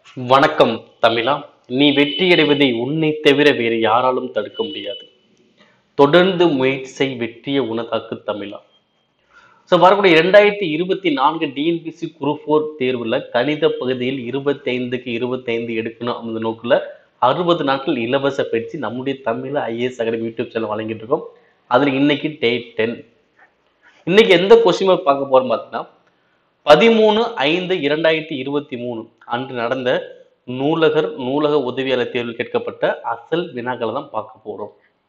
வணக்கம் தமிழா நீ வெற்றியடைவதை உன்னை தவிர வேறு யாராலும் தடுக்க முடியாது தொடர்ந்து முயற்சி செய் வெற்றியை உனதாக்கு தமிழா ஸோ வரக்கூடிய இரண்டாயிரத்தி இருபத்தி நான்கு டிஎன்பிசி குரூப் ஃபோர் தேர்வில் கணித பகுதியில் இருபத்தி ஐந்துக்கு இருபத்தி ஐந்து எடுக்கணும் அந்த நோக்கில் அறுபது நாட்கள் இலவச பயிற்சி நம்முடைய Tamil IAS academy YouTube channel வழங்கிட்டு இருக்கோம் அதில் இன்னைக்கு டேட் டென் இன்னைக்கு எந்த கொஸ்டின் பார்க்க போறோம் பார்த்தீங்கன்னா பதிமூணு ஐந்து இரண்டாயிரத்தி இருபத்தி மூணு அன்று நடந்த நூலகர் நூலக உதவியாளர் தேர்வில் கேட்கப்பட்ட அசல் வினாக்களை தான் பார்க்க போறோம்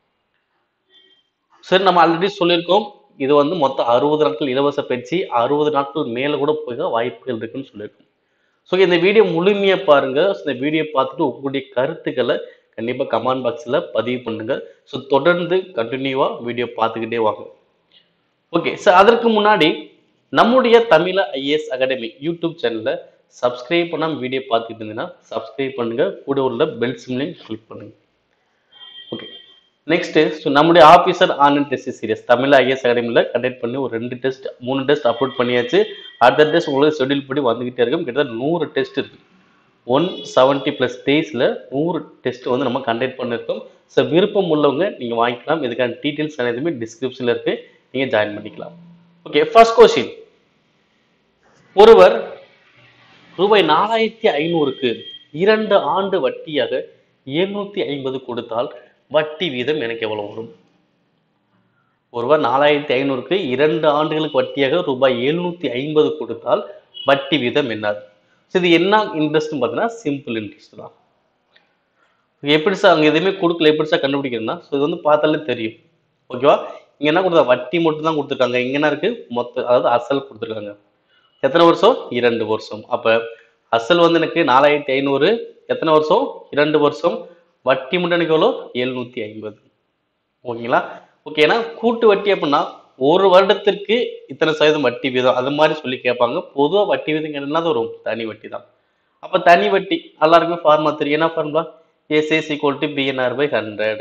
சரி நம்ம ஆல்ரெடி சொல்லியிருக்கோம் இது வந்து மொத்தம் அறுபது நாட்கள் இலவச பயிற்சி அறுபது நாட்கள் மேலே கூட போக வாய்ப்புகள் இருக்குன்னு சொல்லியிருக்கோம் ஸோ இந்த வீடியோ முழுமையாக பாருங்க So, இந்த வீடியோ பார்த்துட்டு உங்களுடைய கருத்துக்களை கண்டிப்பாக கமெண்ட் பாக்ஸில் பதிவு பண்ணுங்க ஸோ தொடர்ந்து கண்டினியூவாக வீடியோ பார்த்துக்கிட்டே வாங்க ஓகே சார் அதற்கு முன்னாடி நம்முடைய தமிழ ஐஏஎஸ் அகாடமி யூடியூப் சேனலை சப்ஸ்கிரைப் பண்ணாம வீடியோ பார்த்துட்டு இருந்தீங்கன்னா சப்ஸ்கிரைப் பண்ணுங்க கூட உள்ள பெல் சிம்லையும் கிளிக் பண்ணுங்க ஓகே நெக்ஸ்ட் ஸோ நம்முடைய officer Anand test series Tamil IAS அகாடமியில் கண்டக்ட் பண்ணி ஒரு ரெண்டு டெஸ்ட் மூணு டெஸ்ட் அப்லோட் பண்ணியாச்சு அடுத்த டெஸ்ட் உங்களுக்கு ஷெட்யூல் படி வந்துகிட்டே இருக்கும் கிட்டத்தட்ட நூறு டெஸ்ட் இருக்கு ஒன் செவன்ட்டி ப்ளஸ் டேஸில் நூறு டெஸ்ட் வந்து நம்ம கண்டக்ட் பண்ணியிருக்கோம் ஸோ விருப்பம் உள்ளவங்க நீங்கள் வாங்கிக்கலாம் இதுக்கான டீட்டெயில்ஸ் அனைத்துமே டிஸ்கிரிப்ஷனில் இருக்குது நீங்கள் ஜாயின் பண்ணிக்கலாம் ஓகே ஃபர்ஸ்ட் கொஸ்டின் ஒருவர் ரூபாய் நாலாயிரத்தி ஐநூறுக்கு இரண்டு ஆண்டு வட்டியாக எழுநூத்தி ஐம்பது கொடுத்தால் வட்டி வீதம் எனக்கு எவ்வளவு வரும் ஒருவர் நாலாயிரத்தி ஐநூறுக்கு இரண்டு ஆண்டுகளுக்கு வட்டியாக ரூபாய் எழுநூத்தி ஐம்பது கொடுத்தால் வட்டி வீதம் என்னது So, இது என்ன இன்ட்ரெஸ்ட் பார்த்தீங்கன்னா சிம்பிள் இன்ட்ரெஸ்ட் தான் எப்படி சார் அங்கே எதுவுமே கொடுக்கல எப்படி சார் கண்டுபிடிக்கிறதுனா ஸோ இது வந்து பார்த்தாலே தெரியும் ஓகேவா இங்க என்ன கொடுத்தா வட்டி மட்டும் தான் கொடுத்துருக்காங்க இங்க என்ன இருக்கு மொத்த அதாவது அசல் கொடுத்துருக்காங்க எத்தனை வருஷம் இரண்டு வருஷம் அப்ப அசல் வந்து எனக்கு நாலாயிரத்தி ஐநூறு எத்தனை வருஷம் இரண்டு வருஷம் வட்டி மட்டும் எனக்கு எவ்வளோ எழுநூத்தி ஐம்பது ஓகேங்களா ஓகே ஏன்னா கூட்டு வட்டி அப்படின்னா ஒரு வருடத்திற்கு இத்தனை சதவீதம் வட்டி வீதம் அது மாதிரி சொல்லி கேட்பாங்க பொதுவாக வட்டி வீதம் என்னது வரும் தனி வட்டி தான் அப்ப தனி வட்டி எல்லாருக்குமே ஃபார்மா தெரியும் என்ன formula SI equal to PNR by hundred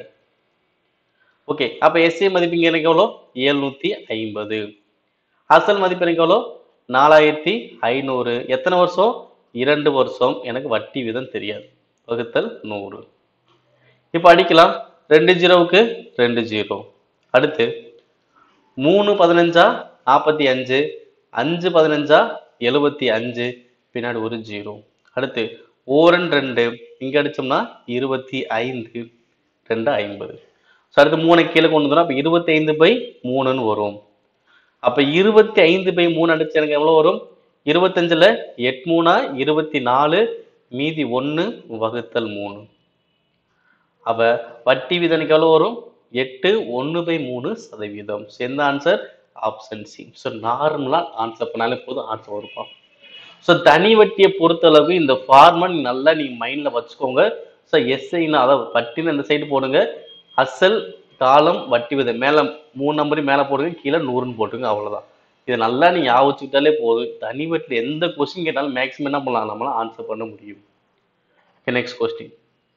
okay அப்ப எஸ்ஏ மதிப்பு இங்க எனக்கு எவ்வளோ எழுநூத்தி ஐம்பது அசல் மதிப்பு எனக்கு எவ்வளோ நாலாயிரத்தி ஐநூறு எத்தனை வருஷம் இரண்டு வருஷம் எனக்கு வட்டி வீதம் தெரியாது வகுத்தல் நூறு இப்போ அடிக்கலாம் ரெண்டு ஜீரோவுக்கு ரெண்டு ஜீரோ அடுத்து மூணு பதினஞ்சா நாற்பத்தி அஞ்சு அஞ்சு பதினஞ்சா எழுபத்தி அஞ்சு பின்னாடி ஒரு ஜீரோ அடுத்து ஓரன் ரெண்டு இங்க அடிச்சோம்னா இருபத்தி ஐந்து ரெண்டு ஐம்பது ஸோ அடுத்து மூணு கீழே கொண்டு வந்தோம்னா அப்போ இருபத்தி ஐந்து பை மூணுன்னு வரும் அப்ப இருபத்தி ஐந்து பை மூணு அடிச்சு எனக்கு எவ்வளவு வரும் இருபத்தஞ்சுல எட்டு மூணா இருபத்தி நாலு மீதி ஒன்று வகுத்தல் மூணு அப்ப வட்டி வீதம் எனக்கு எவ்வளவு வரும் எட்டு ஒன்று பை மூணு சதவீதம் So, எந்த ஆன்சர் ஆப்ஷன் சி ஸோ நார்மலாக ஆன்சர் பண்ணாலே போதும் ஆன்சர் வருப்பா ஸோ தனி வட்டியை பொறுத்தளவு இந்த ஃபார்மன் நல்லா நீங்கள் மைண்டில் வச்சுக்கோங்க ஸோ எஸ்ஐன்னு அதாவது வட்டின்னு இந்த சைடு போடுங்க அசல் காலம் வட்டி விதம் மேலே மூணு நம்பரையும் மேலே போடுங்க கீழே நூறுன்னு போட்டுங்க அவ்வளோதான் இதை நல்லா நீங்கள் ஞாபகம் வச்சுக்கிட்டாலே போதும் தனி வட்டியில் எந்த கொஸ்டின் கேட்டாலும் மேக்ஸிமம் என்ன பண்ணலாம் நம்மளால ஆன்சர் பண்ண முடியும் நெக்ஸ்ட் கொஸ்டின்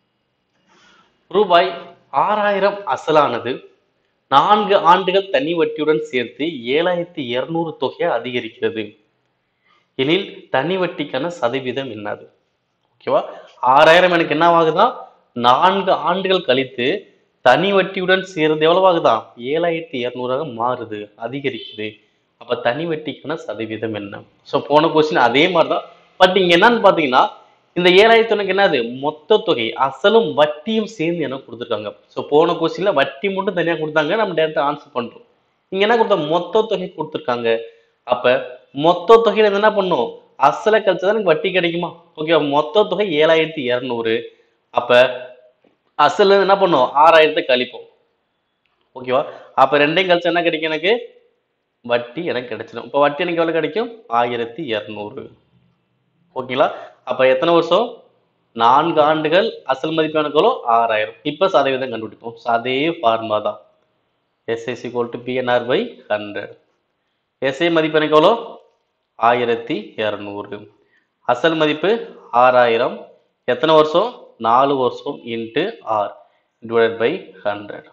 ரூபாய் ஆறாயிரம் அசலானது நான்கு ஆண்டுகள் தனி வட்டியுடன் சேர்த்து ஏழாயிரத்தி இருநூறு தொகையை அதிகரிக்கிறது எனில் தனி வட்டிக்கான சதவீதம் என்னது ஓகேவா ஆறாயிரம் எனக்கு என்ன ஆகுதா நான்கு ஆண்டுகள் கழித்து தனி வட்டியுடன் சேர்ந்து எவ்வளவு ஆகுதா ஏழாயிரத்தி இருநூறாக மாறுது அதிகரிக்குது அப்ப தனி வட்டிக்கான சதவீதம் என்ன ஸோ போன கொஸ்டின் அதே மாதிரி தான் பட் இங்க என்னன்னு பாத்தீங்கன்னா இந்த ஏழாயிரத்தி ஒண்ணுக்கு என்னது மொத்த தொகை அசலும் வட்டியும் சேர்ந்து எனக்கு கொடுத்துருக்காங்க ஸோ போன கொஸ்டின்ல வட்டி மட்டும் தனியா கொடுத்தாங்க நம்ம டேரக்டா ஆன்சர் பண்றோம் இங்க என்ன கொடுத்தா மொத்த தொகை கொடுத்துருக்காங்க அப்ப மொத்த தொகையில இருந்து என்ன பண்ணும் அசலை கழிச்சா எனக்கு வட்டி கிடைக்குமா ஓகே மொத்த தொகை ஏழாயிரத்தி இருநூறு அப்ப அசல் என்ன பண்ணும் ஆறாயிரத்தை கழிப்போம் ஓகேவா அப்ப ரெண்டையும் கழிச்சா என்ன கிடைக்கும் எனக்கு வட்டி எனக்கு கிடைச்சிடும் இப்போ வட்டி எனக்கு எவ்வளவு கிடைக்கும் ஆயிரத்தி இரநூறு ஓகேங்களா அப்ப எத்தனை வருஷம் நான்கு ஆண்டுகள் அசல் மதிப்பு எனக்கு எவ்வளோ ஆறாயிரம் இப்ப சதவீதம் கண்டுபிடிப்போம் So, அதே ஃபார்முலா தான் SI equal to PNR by hundred SI மதிப்பு எனக்கு எவ்வளோ ஆயிரத்தி இரநூறு அசல் மதிப்பு ஆறாயிரம் எத்தனை வருஷம் நாலு வருஷம் into R divide by hundred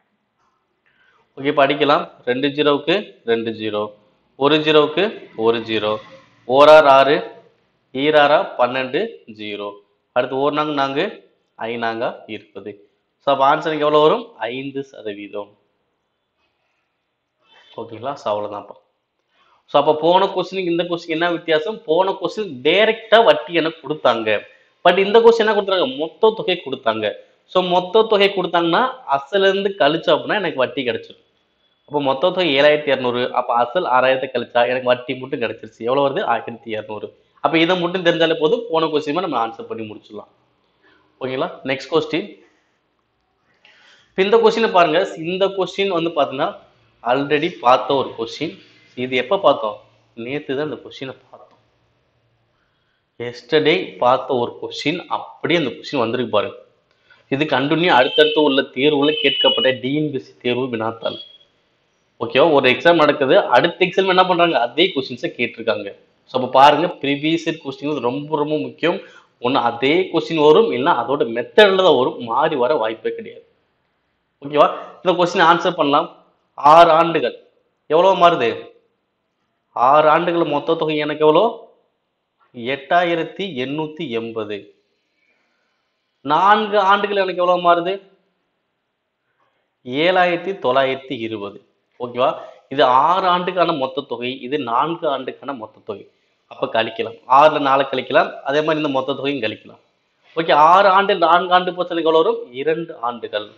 okay படிக்கலாம் ரெண்டு ஜீரோவுக்கு ரெண்டு ஜீரோ ஒரு ஜீரோவுக்கு ஒரு ஜீரோ ஓரார் ஆறு ஈராறா பன்னெண்டு ஜீரோ அடுத்து ஒரு நாங்க நான்கு ஐநாங்கா இருபது ஸோ அப்போ ஆன்சருக்கு எவ்வளோ வரும் ஐந்து சதவீதம் ஓகேங்களா ஸோ அவ்வளோதான்ப்பா ஸோ அப்போ போன கொஸ்டினுக்கு இந்த கொஸ்டின் என்ன வித்தியாசம் போன கொஸ்டின் டைரெக்டாக வட்டி எனக்கு கொடுத்தாங்க பட் இந்த கொஸ்டின் என்ன கொடுத்தாங்க மொத்த தொகை கொடுத்தாங்க ஸோ மொத்த தொகை கொடுத்தாங்கன்னா அசலேருந்து கழிச்சோம் அப்படின்னா எனக்கு வட்டி கிடைச்சிடும் அப்போ மொத்த தொகை ஏழாயிரத்தி இரநூறு அப்போ அசல் ஆறாயிரத்தை கழிச்சா எனக்கு வட்டி மட்டும் கிடைச்சிருச்சு எவ்வளோ வருது ஆயிரத்தி இரநூறு அப்போ இதை மட்டும் தெரிஞ்சாலே போதும் போன கொஸ்டின் நம்ம ஆன்சர் பண்ணி முடிச்சிடலாம் ஓகேங்களா நெக்ஸ்ட் கொஸ்டின் இந்த கொஸ்டினை பாருங்க இந்த கொஸ்டின் வந்து பார்த்தீங்கன்னா ஆல்ரெடி பார்த்த ஒரு கொஸ்டின் இது எப்போ பார்த்தோம் நேற்று தான் இந்த கொஸ்டினை பார்த்தோம் எஸ்டர்டே பார்த்த ஒரு கொஸ்டின் அப்படியே அந்த கொஸ்டின் வந்திருக்கு பாருங்க இது கண்டினியூ அடுத்தடுத்து உள்ள தேர்வுல கேட்கப்பட்ட டிஎன்பிசி தேர்வு வினாத்தாள் ஓகேவா ஒரு எக்ஸாம் நடக்குது அடுத்த எக்ஸாம் என்ன பண்றாங்க அதே கொஸ்டின்ஸை கேட்டிருக்காங்க ஸோ அப்போ பாருங்க ப்ரீவியஸ் கொஸ்டின் ரொம்ப ரொம்ப முக்கியம் ஒன்று அதே கொஸ்டின் வரும் இல்லை அதோட மெத்தடில் தான் வரும் மாறி வர வாய்ப்பே கிடையாது ஓகேவா இந்த கொஸ்டின் ஆன்சர் பண்ணலாம் ஆறு ஆண்டுகள் எவ்வளோ மாறுது ஆறு ஆண்டுகள் மொத்த தொகை எனக்கு எவ்வளோ எட்டாயிரத்தி எண்ணூத்தி எண்பது நான்கு ஆண்டுகள் எனக்கு எவ்வளவு மாறுது ஏழாயிரத்தி தொள்ளாயிரத்தி இருபது ஓகேவா இது ஆறு ஆண்டுக்கான மொத்த தொகை இது நான்கு ஆண்டுக்கான மொத்த தொகை அப்ப கழிக்கலாம் ஆறுல நாலு கழிக்கலாம் அதே மாதிரி இந்த மொத்த தொகையும் கழிக்கலாம் ஓகே ஆறு ஆண்டு நான்கு ஆண்டு போச்சு எனக்கு எவ்வளவு வரும் இரண்டு ஆண்டுகள்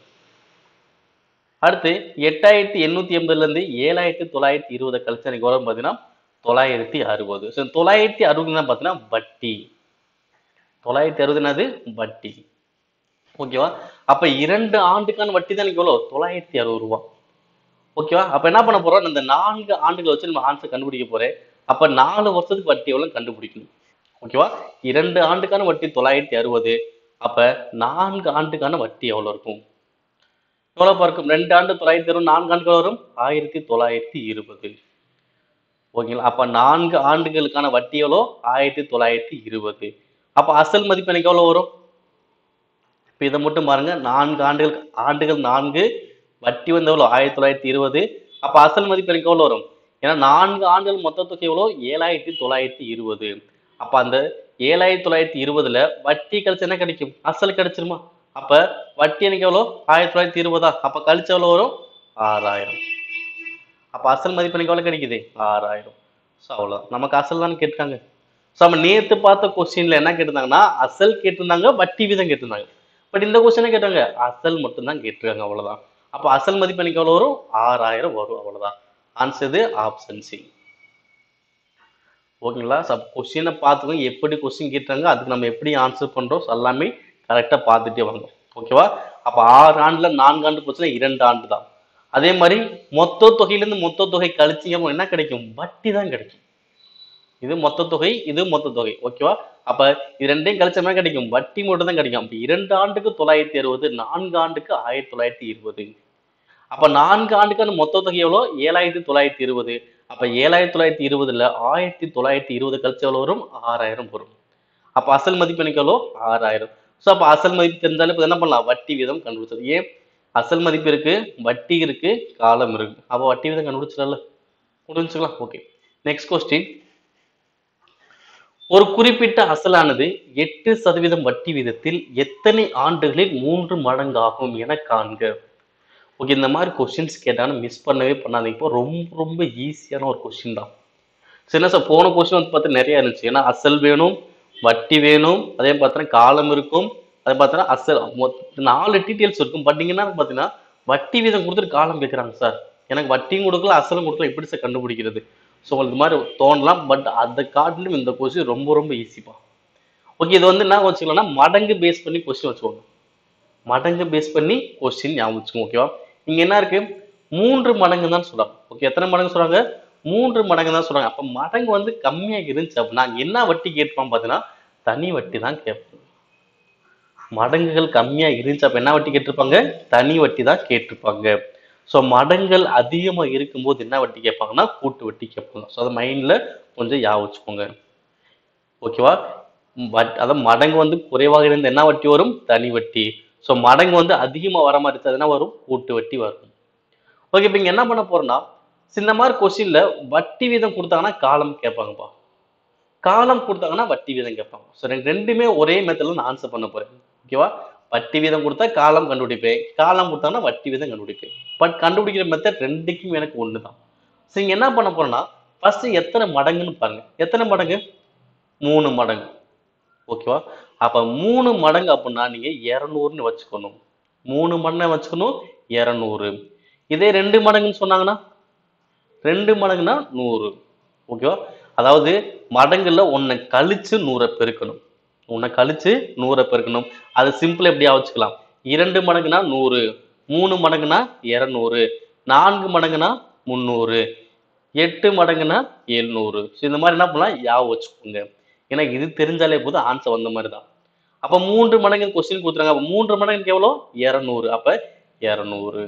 அடுத்து எட்டாயிரத்தி எண்ணூத்தி எண்பதுல இருந்து ஏழாயிரத்தி தொள்ளாயிரத்தி இருபது கழிச்சு எனக்கு எவ்வளவு பார்த்தீங்கன்னா தொள்ளாயிரத்தி அறுபது ஸோ தொள்ளாயிரத்தி அறுபதுனா பார்த்தீங்கன்னா வட்டி தொள்ளாயிரத்தி அறுபது என்னது வட்டி ஓகேவா அப்ப இரண்டு ஆண்டுக்கான வட்டி தான் எனக்கு எவ்வளோ தொள்ளாயிரத்தி அறுபது ரூபா ஓகேவா அப்ப என்ன பண்ண போறோம் இந்த நான்கு ஆண்டுகளை வச்சு நம்ம ஆன்சர் கண்டுபிடிக்க போறேன் அப்ப நாலு வருஷத்துக்கு வட்டி எவ்வளவு கண்டுபிடிக்கணும் ஓகேவா இரண்டு ஆண்டுக்கான வட்டி தொள்ளாயிரத்தி அறுபது அப்ப நான்கு ஆண்டுக்கான வட்டி எவ்வளவு இருக்கும் எவ்வளவு இருக்கும் ரெண்டு ஆண்டு தொள்ளாயிரத்தி அறுபது நான்கு ஆண்டுகள் வரும் ஆயிரத்தி தொள்ளாயிரத்தி இருபது ஓகேங்களா அப்ப நான்கு ஆண்டுகளுக்கான வட்டி எவ்வளோ ஆயிரத்தி தொள்ளாயிரத்தி இருபது அப்ப அசல் மதிப்பு எனக்கு எவ்வளவு வரும் இப்ப இதை மட்டும் பாருங்க நான்கு ஆண்டுகள் ஆண்டுகள் நான்கு வட்டி வந்து எவ்வளோ ஆயிரத்தி தொள்ளாயிரத்தி இருபது அப்ப அசல் மதிப்பு எனக்கு எவ்வளவு வரும் ஏன்னா நான்கு ஆண்டுகள் மொத்த தொகை எவ்வளோ ஏழாயிரத்தி தொள்ளாயிரத்தி இருபது அப்ப அந்த ஏழாயிரத்தி தொள்ளாயிரத்தி இருபதுல வட்டி கழிச்சு என்ன கிடைக்கும் அசல் கிடைச்சிருமா அப்ப வட்டி எனக்கு எவ்வளோ ஆயிரத்தி தொள்ளாயிரத்தி இருபதா அப்ப கழிச்சு எவ்வளவு வரும் ஆறாயிரம் அப்ப அசல் மதிப்பு எனக்கு எவ்வளவு கிடைக்குது ஆறாயிரம் ஸோ அவ்வளோ நமக்கு அசல் தான் கேட்டிருக்காங்க ஸோ நம்ம நேத்து பார்த்த கொஸ்டின்ல என்ன கேட்டிருந்தாங்கன்னா அசல் கேட்டிருந்தாங்க வட்டி வீதம் கேட்டிருந்தாங்க பட் இந்த கொஸ்டினை கேட்டாங்க அசல் மட்டும்தான் கேட்டிருக்காங்க அவ்வளவுதான் அப்ப அசல் மதிப்பு எனக்கு எவ்வளவு வரும் ஆறாயிரம் வரும் அவ்வளவுதான் ஆன்சர் ஆப்ஷன் சி ஓகேங்களா சப் கொஸ்டினை பார்த்துக்கோங்க எப்படி கொஸ்டின் கேட்டாங்க அதுக்கு நம்ம எப்படி ஆன்சர் பண்றோம் so எல்லாமே கரெக்டாக பார்த்துட்டே வாங்க ஓகேவா அப்போ ஆறு ஆண்டுல நான்கு ஆண்டு போச்சுன்னா இரண்டு ஆண்டு தான் அதே மாதிரி மொத்த தொகையிலேருந்து மொத்த தொகை கழிச்சிங்க அப்படின்னா என்ன கிடைக்கும் வட்டி தான் கிடைக்கும் இது மொத்த தொகை இது மொத்த தொகை ஓகேவா அப்ப இது ரெண்டையும் கழிச்சோம்னா கிடைக்கும் வட்டி மட்டும் தான் கிடைக்கும் அப்ப இரண்டு ஆண்டுக்கு தொள்ளாயிரத்தி அறுபது நான்கு ஆண்டுக்கு ஆயிரத்தி தொள்ளாயிரத்தி இருபது அப்ப நான்கு ஆண்டுக்கான மொத்த தொகை எவ்வளோ ஏழாயிரத்தி தொள்ளாயிரத்தி இருபது அப்ப ஏழாயிரத்தி தொள்ளாயிரத்தி இருபதுல ஆயிரத்தி தொள்ளாயிரத்தி இருபது கழிச்சு எவ்வளவு வரும் ஆறாயிரம் வரும் அப்ப அசல் மதிப்பு எனக்கு எவ்வளோ ஆறாயிரம் ஸோ அப்ப அசல் மதிப்பு தெரிஞ்சாலே இப்போ என்ன பண்ணலாம் வட்டி வீதம் கண்டுபிடிச்சது ஏன் அசல் மதிப்பு இருக்கு வட்டி இருக்கு காலம் இருக்கு அப்ப வட்டி வீதம் கண்டுபிடிச்சிடல முடிஞ்சுக்கலாம் ஓகே நெக்ஸ்ட் கொஸ்டின் ஒரு குறிப்பிட்ட அசலானது எட்டு சதவீதம் வட்டி வீதத்தில் எத்தனை ஆண்டுகளில் மூன்று மடங்காகும் என காண்க ஓகே இந்த மாதிரி கொஸ்டின்ஸ் கேட்டாலும் மிஸ் பண்ணவே பண்ணாதீங்க இப்போ ரொம்ப ரொம்ப ஈஸியான ஒரு கொஸ்டின் தான் சரி என்ன சார் போன கொஸ்டின் வந்து பார்த்தா நிறைய இருந்துச்சு ஏன்னா அசல் வேணும் வட்டி வேணும் அதே பார்த்தீங்கன்னா காலம் இருக்கும் அதே பார்த்தீங்கன்னா அசல் மொத்த நாலு டீட்டெயில்ஸ் இருக்கும் பட் இங்க என்ன பார்த்தீங்கன்னா வட்டி வீதம் கொடுத்துட்டு காலம் கேட்குறாங்க சார் எனக்கு வட்டியும் கொடுக்கல அசலும் கொடுக்கல எப்படி சார் கண்டுபிடிக்கிறது ஸோ உங்களுக்கு இது மாதிரி தோணலாம் பட் அதை காட்டிலும் இந்த கொஸ்டின் ரொம்ப ரொம்ப ஈஸிப்பா ஓகே இது வந்து என்ன வச்சுக்கலாம்னா மடங்கு பேஸ் பண்ணி கொஸ்டின் வச்சுக்கோங்க மடங்கு பேஸ் பண்ணி கொஸ்டின் ஞாபகம் வச்சுக்கோங்க ஓகேவா இங்க என்ன இருக்கு மூன்று மடங்கு தான் சொல்றாங்க ஓகே எத்தனை மடங்கு சொல்றாங்க மூன்று மடங்கு தான் சொல்றாங்க அப்ப மடங்கு வந்து கம்மியா இருந்துச்சு அப்படின்னா அங்க என்ன வட்டி கேட்பான் பார்த்தீங்கன்னா தனி வட்டி தான் கேட்பாங்க மடங்குகள் கம்மியா இருந்துச்சு அப்ப என்ன வட்டி கேட்டிருப்பாங்க தனி வட்டி தான் கேட்டிருப்பாங்க ஸோ மடங்கள் அதிகமா இருக்கும்போது என்ன வட்டி கேட்பாங்கன்னா கூட்டு வட்டி கேட்பாங்க ஸோ அதை மைண்ட்ல கொஞ்சம் யா வச்சுக்கோங்க ஓகேவா பட் அதான் மடங்கு வந்து குறைவாக இருந்த என்ன வட்டி வரும் தனி வட்டி ஸோ மடங்கு வந்து அதிகமாக வர மாதிரி இருந்துச்சு அது என்ன வரும் கூட்டு வட்டி வரும் ஓகே இப்போ இங்கே என்ன பண்ண போறோம்னா இந்த மாதிரி கொஸ்டின்ல வட்டி வீதம் கொடுத்தாங்கன்னா காலம் கேட்பாங்கப்பா காலம் கொடுத்தாங்கன்னா வட்டி வீதம் கேட்பாங்க ஸோ ரெண்டுமே ஒரே மெத்தட்ல நான் ஆன்சர் பண்ண போறேன் ஓகேவா வட்டி வீதம் கொடுத்தா காலம் கண்டுபிடிப்பேன் காலம் கொடுத்தாங்கன்னா வட்டி வீதம் கண்டுபிடிப்பேன் பட் கண்டுபிடிக்கிற மெத்தட் ரெண்டுக்கும் எனக்கு ஒன்று தான் ஸோ இங்க என்ன பண்ண போறேன்னா ஃபர்ஸ்ட் எத்தனை மடங்குன்னு பாருங்க எத்தனை மடங்கு மூணு மடங்கு ஓகேவா அப்ப மூணு மடங்கு அப்படின்னா நீங்க இரநூறுன்னு வச்சுக்கணும் மூணு மடங்கு வச்சுக்கணும் இரநூறு இதே ரெண்டு மடங்குன்னு சொன்னாங்கன்னா ரெண்டு மடங்குனா நூறு ஓகேவா அதாவது மடங்குல ஒன்னை கழிச்சு நூறை பெருக்கணும் ஒன்னை கழிச்சு நூறை பெருக்கணும் அது சிம்பிள் எப்படியா வச்சுக்கலாம் இரண்டு மடங்குனா நூறு மூணு மடங்குனா இரநூறு நான்கு மடங்குனா முந்நூறு எட்டு மடங்குனா எழுநூறு ஸோ இந்த மாதிரி என்ன பண்ணலாம் யாவை வச்சுக்கோங்க ஏன்னா இது தெரிஞ்சாலே போதும் ஆன்சர் வந்த மாதிரி தான் அப்போ மூன்று மடங்கு கொஸ்டின் கொடுத்துறாங்க அப்போ மூன்று மடங்குக்கு எவ்வளோ இரநூறு அப்போ இரநூறு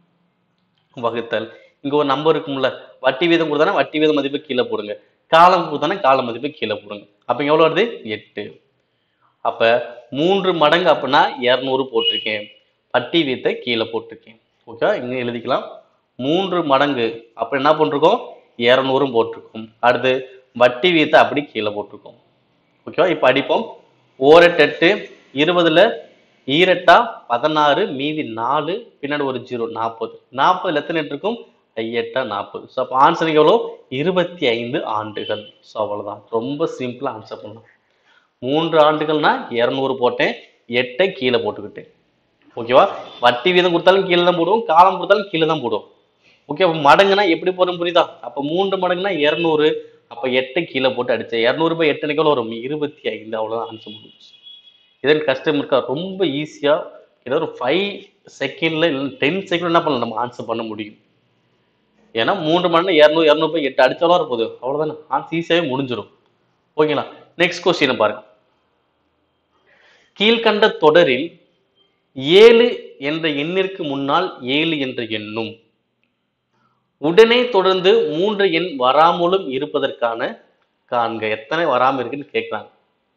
வகுத்தல் இங்க ஒரு நம்பர் இருக்கும்ல வட்டி வீதம் கொடுத்தானா வட்டி வீத மதிப்பு கீழே போடுங்க காலம் கொடுத்தானா கால மதிப்பு கீழே போடுங்க அப்ப இங்க எவ்வளவு வருது எட்டு அப்ப மூன்று மடங்கு அப்படின்னா இரநூறு போட்டிருக்கேன் வட்டி வீதத்தை கீழே போட்டிருக்கேன் ஓகே இங்க எழுதிக்கலாம் மூன்று மடங்கு அப்ப என்ன பண்ணிருக்கோம் இரநூறும் போட்டிருக்கோம் அடுத்து வட்டி வீதத்தை அப்படி கீழே போட்டிருக்கோம் ஓகேவா இப்ப அடிப்போம் ஓரெட்டு எட்டு இருபதுல ஈரெட்டா பதினாறு மீதி நாலு பின்னாடி ஒரு ஜீரோ நாற்பது நாற்பதுல எத்தனை எட்டு இருக்கும் ஐயெட்டா நாற்பது ஸோ அப்போ ஆன்சர் எவ்வளோ இருபத்தி ஐந்து ஆண்டுகள் ஸோ அவ்வளவுதான் ரொம்ப சிம்பிளா ஆன்சர் பண்ணலாம் மூன்று ஆண்டுகள்னா இரநூறு போட்டேன் எட்டை கீழே போட்டுக்கிட்டேன் ஓகேவா வட்டி வீதம் கொடுத்தாலும் கீழே தான் போடுவோம் காலம் கொடுத்தாலும் கீழே தான் போடுவோம் ஓகே அப்போ மடங்குனா எப்படி போறோம் புரியுதா அப்போ மூன்று மடங்குனா இரநூறு அப்போ எட்டை கீழே போட்டு அடிச்சேன் இரநூறு பை எட்டு எவ்வளோ வரும் இருபத்தி ஐந்து அவ்வளோதான் ஆன்சர் முடிஞ்சு இதன் கஷ்டம் இருக்கா ரொம்ப ஈஸியா ஏதோ ஒரு ஃபைவ் செகண்ட்ல இல்லை டென் செகண்ட் என்ன பண்ணலாம் நம்ம ஆன்சர் பண்ண முடியும் ஏன்னா மூன்று மணி நேரம் இரநூறு இரநூறு போய் எட்டு அடிச்சாலும் இருப்போது அவ்வளவுதானே ஆன்சர் ஈஸியாவே முடிஞ்சிடும் ஓகேங்களா நெக்ஸ்ட் கொஸ்டின் பாருங்க கீழ்கண்ட தொடரில் ஏழு என்ற எண்ணிற்கு முன்னால் ஏழு என்ற எண்ணும் உடனே தொடர்ந்து மூன்று எண் வராமலும் இருப்பதற்கான காண்க எத்தனை வராம இருக்குன்னு கேட்குறாங்க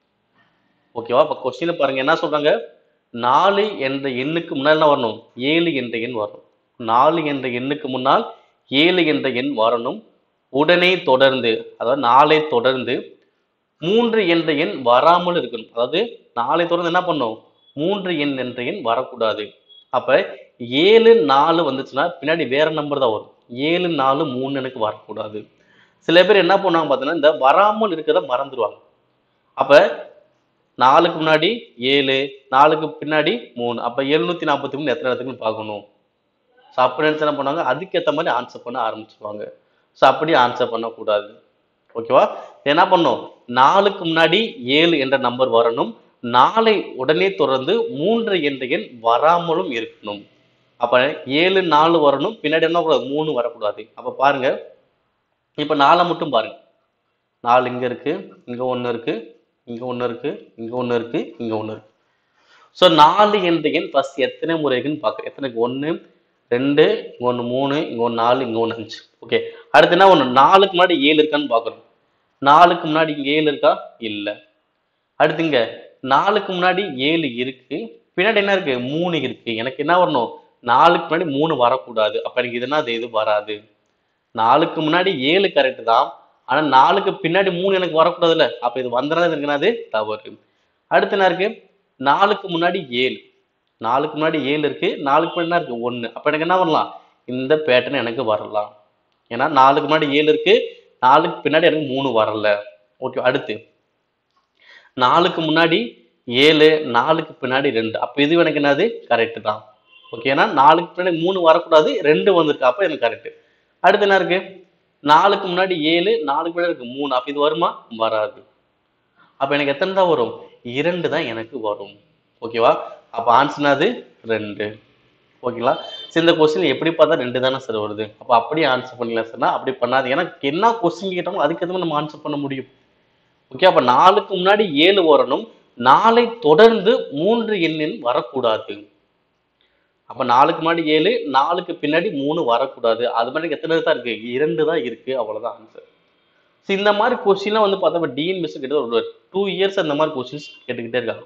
ஓகேவா இப்போ கொஸ்டின் பாருங்க என்ன சொல்றாங்க நாலு என்ற எண்ணுக்கு முன்னால் என்ன வரணும் ஏழு என்ற எண் வரணும் நாலு என்ற எண்ணுக்கு முன்னால் ஏழு என்ற எண் வரணும் உடனே தொடர்ந்து அதாவது நாளை தொடர்ந்து மூன்று என்ற எண் வராமல் இருக்கணும் அதாவது நாளை தொடர்ந்து என்ன பண்ணும் மூன்று எண் என்ற எண் வரக்கூடாது அப்ப ஏழு நாலு வந்துச்சுன்னா பின்னாடி வேற நம்பர் தான் வரும் ஏழு நாலு மூணு எனக்கு வரக்கூடாது சில பேர் என்ன பண்ணுவாங்க பார்த்தீங்கன்னா இந்த வராமல் இருக்கிறத மறந்துடுவாங்க அப்ப நாலுக்கு முன்னாடி ஏழு நாலுக்கு பின்னாடி மூணு அப்ப எழுநூத்தி நாற்பத்தி மூணு எத்தனை இடத்துக்குன்னு பார்க்கணும் ஸோ அப்படி நினைச்சு என்ன பண்ணுவாங்க அதுக்கேற்ற மாதிரி ஆன்சர் பண்ண ஆரம்பிச்சிருவாங்க ஸோ அப்படி ஆன்சர் பண்ணக்கூடாது ஓகேவா என்ன பண்ணும் நாலுக்கு முன்னாடி ஏழு என்ற நம்பர் வரணும் நாளை உடனே தொடர்ந்து மூன்று என்ற எண் வராமலும் இருக்கணும் அப்ப ஏழு நாலு வரணும் பின்னாடி என்ன கூடாது மூணு வரக்கூடாது அப்ப பாருங்க இப்ப நாலை மட்டும் பாருங்க நாலு இங்க இருக்கு இங்க ஒண்ணு இருக்கு இங்க ஒண்ணு இருக்கு இங்க ஒண்ணு இருக்கு இங்க ஒண்ணு இருக்கு ஸோ நாலு என்ற எண் ஃபர்ஸ்ட் எத்தனை முறை இருக்குன்னு பார்க்க எத்தனைக்கு ஒன்று ரெண்டு இங்க ஒன்று மூணு இங்க ஒன்று நாலு இங்க ஒன்று அஞ்சு ஓகே அடுத்து என்ன ஒன்று நாலுக்கு முன்னாடி ஏழு இருக்கான்னு பார்க்கணும் நாலுக்கு முன்னாடி இங்க ஏழு இருக்கா இல்லை அடுத்து இங்க நாலுக்கு முன்னாடி ஏழு இருக்கு பின்னாடி என்ன இருக்கு மூணு இருக்கு எனக்கு என்ன வரணும் நாலுக்கு முன்னாடி மூணு வரக்கூடாது அப்ப எனக்கு இதுனா அது இது வராது நாலுக்கு முன்னாடி ஏழு கரெக்ட் தான் ஆனா நாலுக்கு பின்னாடி மூணு எனக்கு வரக்கூடாதுல்ல அப்ப இது வந்துடுறது எனக்கு என்னது தவறு அடுத்து என்ன இருக்கு நாலுக்கு முன்னாடி ஏழு நாலுக்கு முன்னாடி ஏழு இருக்கு நாலுக்கு முன்னாடி என்ன இருக்கு ஒண்ணு அப்ப எனக்கு என்ன பண்ணலாம் இந்த பேட்டர்ன் எனக்கு வரலாம் ஏன்னா நாலுக்கு முன்னாடி ஏழு இருக்கு நாலுக்கு பின்னாடி எனக்கு மூணு வரல ஓகே அடுத்து நாலுக்கு முன்னாடி ஏழு நாலுக்கு பின்னாடி ரெண்டு அப்ப இது எனக்கு என்னது கரெக்ட் தான் ஓகே ஏன்னா நாலுக்கு பின்னாடி மூணு வரக்கூடாது ரெண்டு வந்திருக்கு அப்ப எனக்கு கரெக்ட் அடுத்து என்ன இருக்கு நாலுக்கு முன்னாடி ஏழு நாலுக்கு முன்னாடி இருக்கு மூணு அப்ப இது வருமா வராது அப்ப எனக்கு எத்தனை தான் வரும் இரண்டு தான் எனக்கு வரும் ஓகேவா அப்ப ஆன்சர் அது ரெண்டு ஓகேங்களா சரி இந்த கொஸ்டின் எப்படி பார்த்தா ரெண்டு தானே சார் வருது அப்ப அப்படியே ஆன்சர் பண்ணலாம் சார்னா அப்படி பண்ணாது ஏன்னா என்ன கொஸ்டின் கேட்டாலும் அதுக்கு எதுவும் நம்ம ஆன்சர் பண்ண முடியும் ஓகே அப்ப நாலுக்கு முன்னாடி ஏழு வரணும் நாளை தொடர்ந்து மூன்று எண்ணில் வரக்கூடாது அப்ப நாலுக்கு முன்னாடி ஏழு நாலுக்கு பின்னாடி மூணு வரக்கூடாது அது மாதிரி எத்தனை தான் இருக்கு இரண்டு தான் இருக்கு அவ்வளவுதான் ஆன்சர் ஸோ இந்த மாதிரி கொஸ்டின்லாம் வந்து பார்த்தா டிஎன் மிஸ் கிட்ட ஒரு டூ இயர்ஸ் அந்த மாதிரி கொஸ்டின்ஸ் கேட்டுக்கிட்டே இருக்காங்க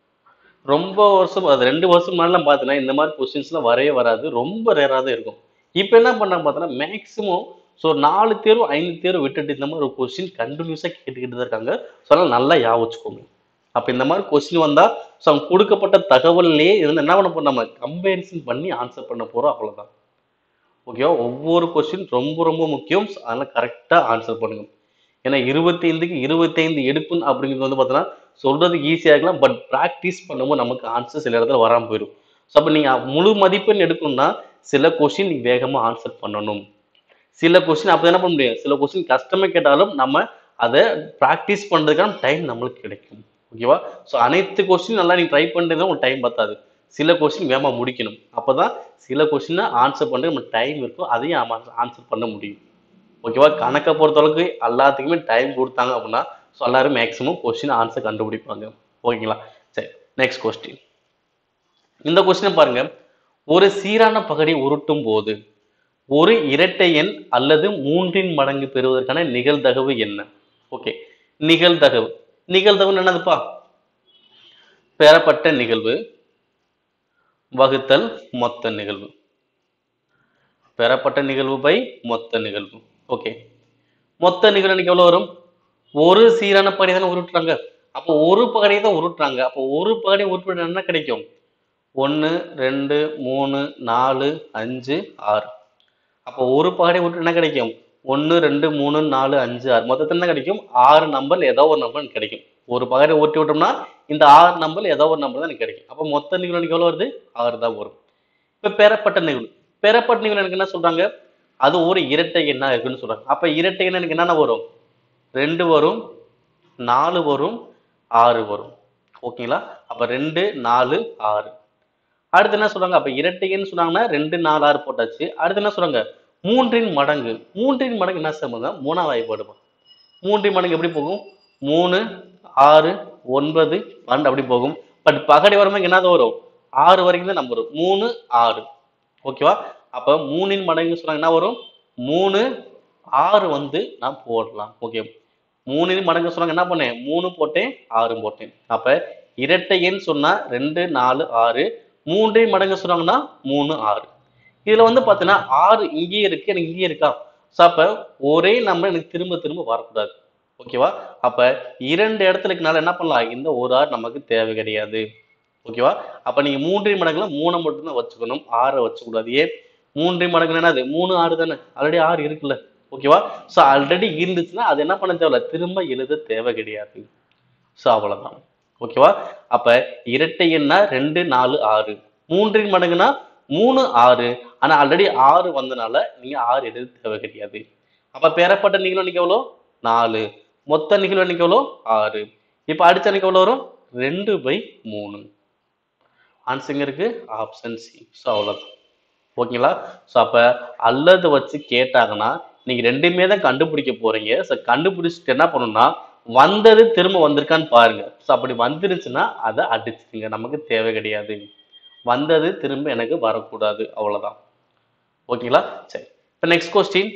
ரொம்ப வருஷம் அது ரெண்டு வருஷம் முன்னாடிலாம் பார்த்தீங்கன்னா இந்த மாதிரி கொஸ்டின்ஸ்லாம் வரவே வராது ரொம்ப ரேராக தான் இருக்கும் இப்போ என்ன பண்ணாங்க பார்த்தோன்னா மேக்ஸிமம் ஸோ நாலு தேர்வு ஐந்து தேர்வு விட்டுட்டு இந்த மாதிரி ஒரு கொஸ்டின் கண்டினியூஸாக கேட்டுக்கிட்டு தான் இருக்காங்க ஸோ அதனால் நல்லா ஞாபகம் வச்சுக்கோங்க அப்போ இந்த மாதிரி கொஸ்டின் வந்தால் ஸோ அவங்க கொடுக்கப்பட்ட தகவல்லையே இருந்து என்ன பண்ண போறோம் நம்ம கம்பேரிசன் பண்ணி ஆன்சர் பண்ண போகிறோம் அவ்வளோதான் ஓகேவா ஒவ்வொரு கொஸ்டின் ரொம்ப ரொம்ப முக்கியம் அதனால் கரெக்டாக ஆன்சர் பண்ணுங்க ஏன்னா இருபத்தைந்துக்கு இருபத்தைந்து எடுப்புன்னு அப்படிங்கிறது வந்து பார்த்தோன்னா சொல்றதுக்கு ஈஸியாக இருக்கலாம் பட் ப்ராக்டிஸ் பண்ணும்போது நமக்கு ஆன்சர் சில இடத்துல வராமல் போயிடும் ஸோ அப்போ நீங்கள் முழு மதிப்பெண் எடுக்கணும்னா சில கொஸ்டின் நீங்கள் வேகமாக ஆன்சர் பண்ணணும் சில கொஸ்டின் அப்போ என்ன பண்ண முடியும் சில கொஸ்டின் கஷ்டமாக கேட்டாலும் நம்ம அதை ப்ராக்டிஸ் பண்ணுறதுக்கான டைம் நம்மளுக்கு கிடைக்கும் ஓகேவா ஸோ அனைத்து கொஸ்டின் நல்லா நீங்கள் ட்ரை பண்ணுறது உங்களுக்கு டைம் பத்தாது சில கொஸ்டின் வேகமாக முடிக்கணும் அப்போ தான் சில கொஸ்டினை ஆன்சர் பண்ணுறது நம்ம டைம் இருக்கும் அதையும் ஆன்சர் பண்ண முடியும் ஓகேவா கணக்கை பொறுத்தளவுக்கு எல்லாத்துக்குமே டைம் கொடுத்தாங்க அப்படின்னா ஸோ எல்லாரும் மேக்ஸிமம் கொஸ்டின் ஆன்சர் கண்டுபிடிப்பாங்க ஓகேங்களா சரி நெக்ஸ்ட் கொஸ்டின் இந்த கொஸ்டினை பாருங்க ஒரு சீரான பகடை உருட்டும் போது ஒரு இரட்டை எண் அல்லது மூன்றின் மடங்கு பெறுவதற்கான நிகழ்தகவு என்ன ஓகே நிகழ்தகவு நிகழ்தகவு என்னதுப்பா பெறப்பட்ட நிகழ்வு வகுத்தல் மொத்த நிகழ்வு பெறப்பட்ட நிகழ்வு பை மொத்த நிகழ்வு ஓகே மொத்த நிகழ்வு எனக்கு எவ்வளவு வரும் ஒரு சீரான பகடை தானே உருட்டுறாங்க அப்போ ஒரு பகடையை தான் உருட்டுறாங்க அப்போ ஒரு பகடை உருட்டு என்ன கிடைக்கும் ஒன்று ரெண்டு மூணு நாலு அஞ்சு ஆறு அப்போ ஒரு பகடை உருட்டு என்ன கிடைக்கும் ஒன்று ரெண்டு மூணு நாலு அஞ்சு ஆறு மொத்தத்தில் என்ன கிடைக்கும் ஆறு நம்பர் ஏதோ ஒரு நம்பர் எனக்கு கிடைக்கும் ஒரு பகடை ஊட்டி விட்டோம்னா இந்த ஆறு நம்பர் ஏதோ ஒரு நம்பர் தான் எனக்கு கிடைக்கும் அப்போ மொத்த நிகழ்வு எனக்கு எவ்வளோ வருது ஆறு தான் வரும் இப்போ பெறப்பட்ட நிகழ்வு பெறப்பட்ட நிகழ்வு எனக்கு என்ன சொல்றாங்க அது ஒரு இரட்டை எண்ணா இருக்குன்னு சொல்றாங்க அப்ப இரட்டை எண்ணா எனக்கு என்னென்ன வரும் ரெண்டு வரும் நாலு வரும் ஆறு வரும் ஓகேங்களா அப்ப ரெண்டு நாலு ஆறு அடுத்து என்ன சொல்றாங்க அப்ப இரட்டைன்னு சொன்னாங்கன்னா ரெண்டு நாலு ஆறு போட்டாச்சு அடுத்து என்ன சொல்றாங்க மூன்றின் மடங்கு மூன்றின் மடங்கு என்ன சம்பந்தம் மூணாவது வாய்ப்பாடுமா மூன்றின் மடங்கு எப்படி போகும் மூணு ஆறு ஒன்பது பன்னெண்டு அப்படி போகும் பட் பகடை வரும்போது என்னது வரும் ஆறு வரைக்கும் தான் நம்ம வரும் மூணு ஆறு ஓகேவா அப்ப மூணின் மடங்கு சொன்னாங்க என்ன வரும் மூணு ஆறு வந்து நான் போடலாம் ஓகே மூணின் மடங்கு சொன்னாங்க என்ன பண்ணேன் மூணு போட்டேன் ஆறு போட்டேன் அப்ப இரட்டை எண் சொன்னா ரெண்டு நாலு ஆறு மூன்றின் மடங்கு சொன்னாங்கன்னா மூணு ஆறு இதுல வந்து பாத்தீங்கன்னா ஆறு இங்கேயே இருக்கு எனக்கு இங்கேயே இருக்கா ஸோ அப்ப ஒரே நம்பர் எனக்கு திரும்ப திரும்ப வரக்கூடாது ஓகேவா அப்ப இரண்டு இடத்துல இருக்கனால என்ன பண்ணலாம் இந்த ஒரு ஆறு நமக்கு தேவை கிடையாது ஓகேவா அப்ப நீங்க மூன்றின் மடங்குல மூணை மட்டும்தான் வச்சுக்கணும் ஆறை வச்சுக்கூடாது ஏன் மூன்றின் மடங்குல என்னது மூணு ஆறு தானே ஆல்ரெடி ஆறு இருக்குல்ல ஓகேவா ஸோ ஆல்ரெடி இருந்துச்சுன்னா அது என்ன பண்ண தேவையில்ல திரும்ப எழுத தேவை கிடையாது ஸோ அவ்வளவுதான் ஓகேவா அப்ப இரட்டை எண்ணா ரெண்டு நாலு ஆறு மூன்றின் மடங்குனா மூணு ஆறு ஆனா ஆல்ரெடி ஆறு வந்தனால நீங்க ஆறு எழுத தேவை கிடையாது அப்ப பெறப்பட்ட நிகழ்வு அன்னைக்கு எவ்வளோ நாலு மொத்த நிகழ்வு அன்னைக்கு எவ்வளோ ஆறு இப்ப அடுத்த அன்னைக்கு எவ்வளோ வரும் ரெண்டு பை மூணு ஆன்சருங்க இருக்கு ஆப்ஷன் சி ஸோ அவ்வளோதான் ஓகேங்களா ஸோ அப்போ அல்லது வச்சு கேட்டாங்கன்னா நீங்கள் ரெண்டுமே தான் கண்டுபிடிக்க போறீங்க ஸோ கண்டுபிடிச்சிட்டு என்ன பண்ணணும்னா வந்தது திரும்ப வந்திருக்கான்னு பாருங்க ஸோ அப்படி வந்துருச்சுன்னா அதை அடிச்சுக்கங்க நமக்கு தேவை கிடையாது வந்தது திரும்ப எனக்கு வரக்கூடாது அவ்வளோதான் ஓகேங்களா சரி இப்போ நெக்ஸ்ட் கொஸ்டின்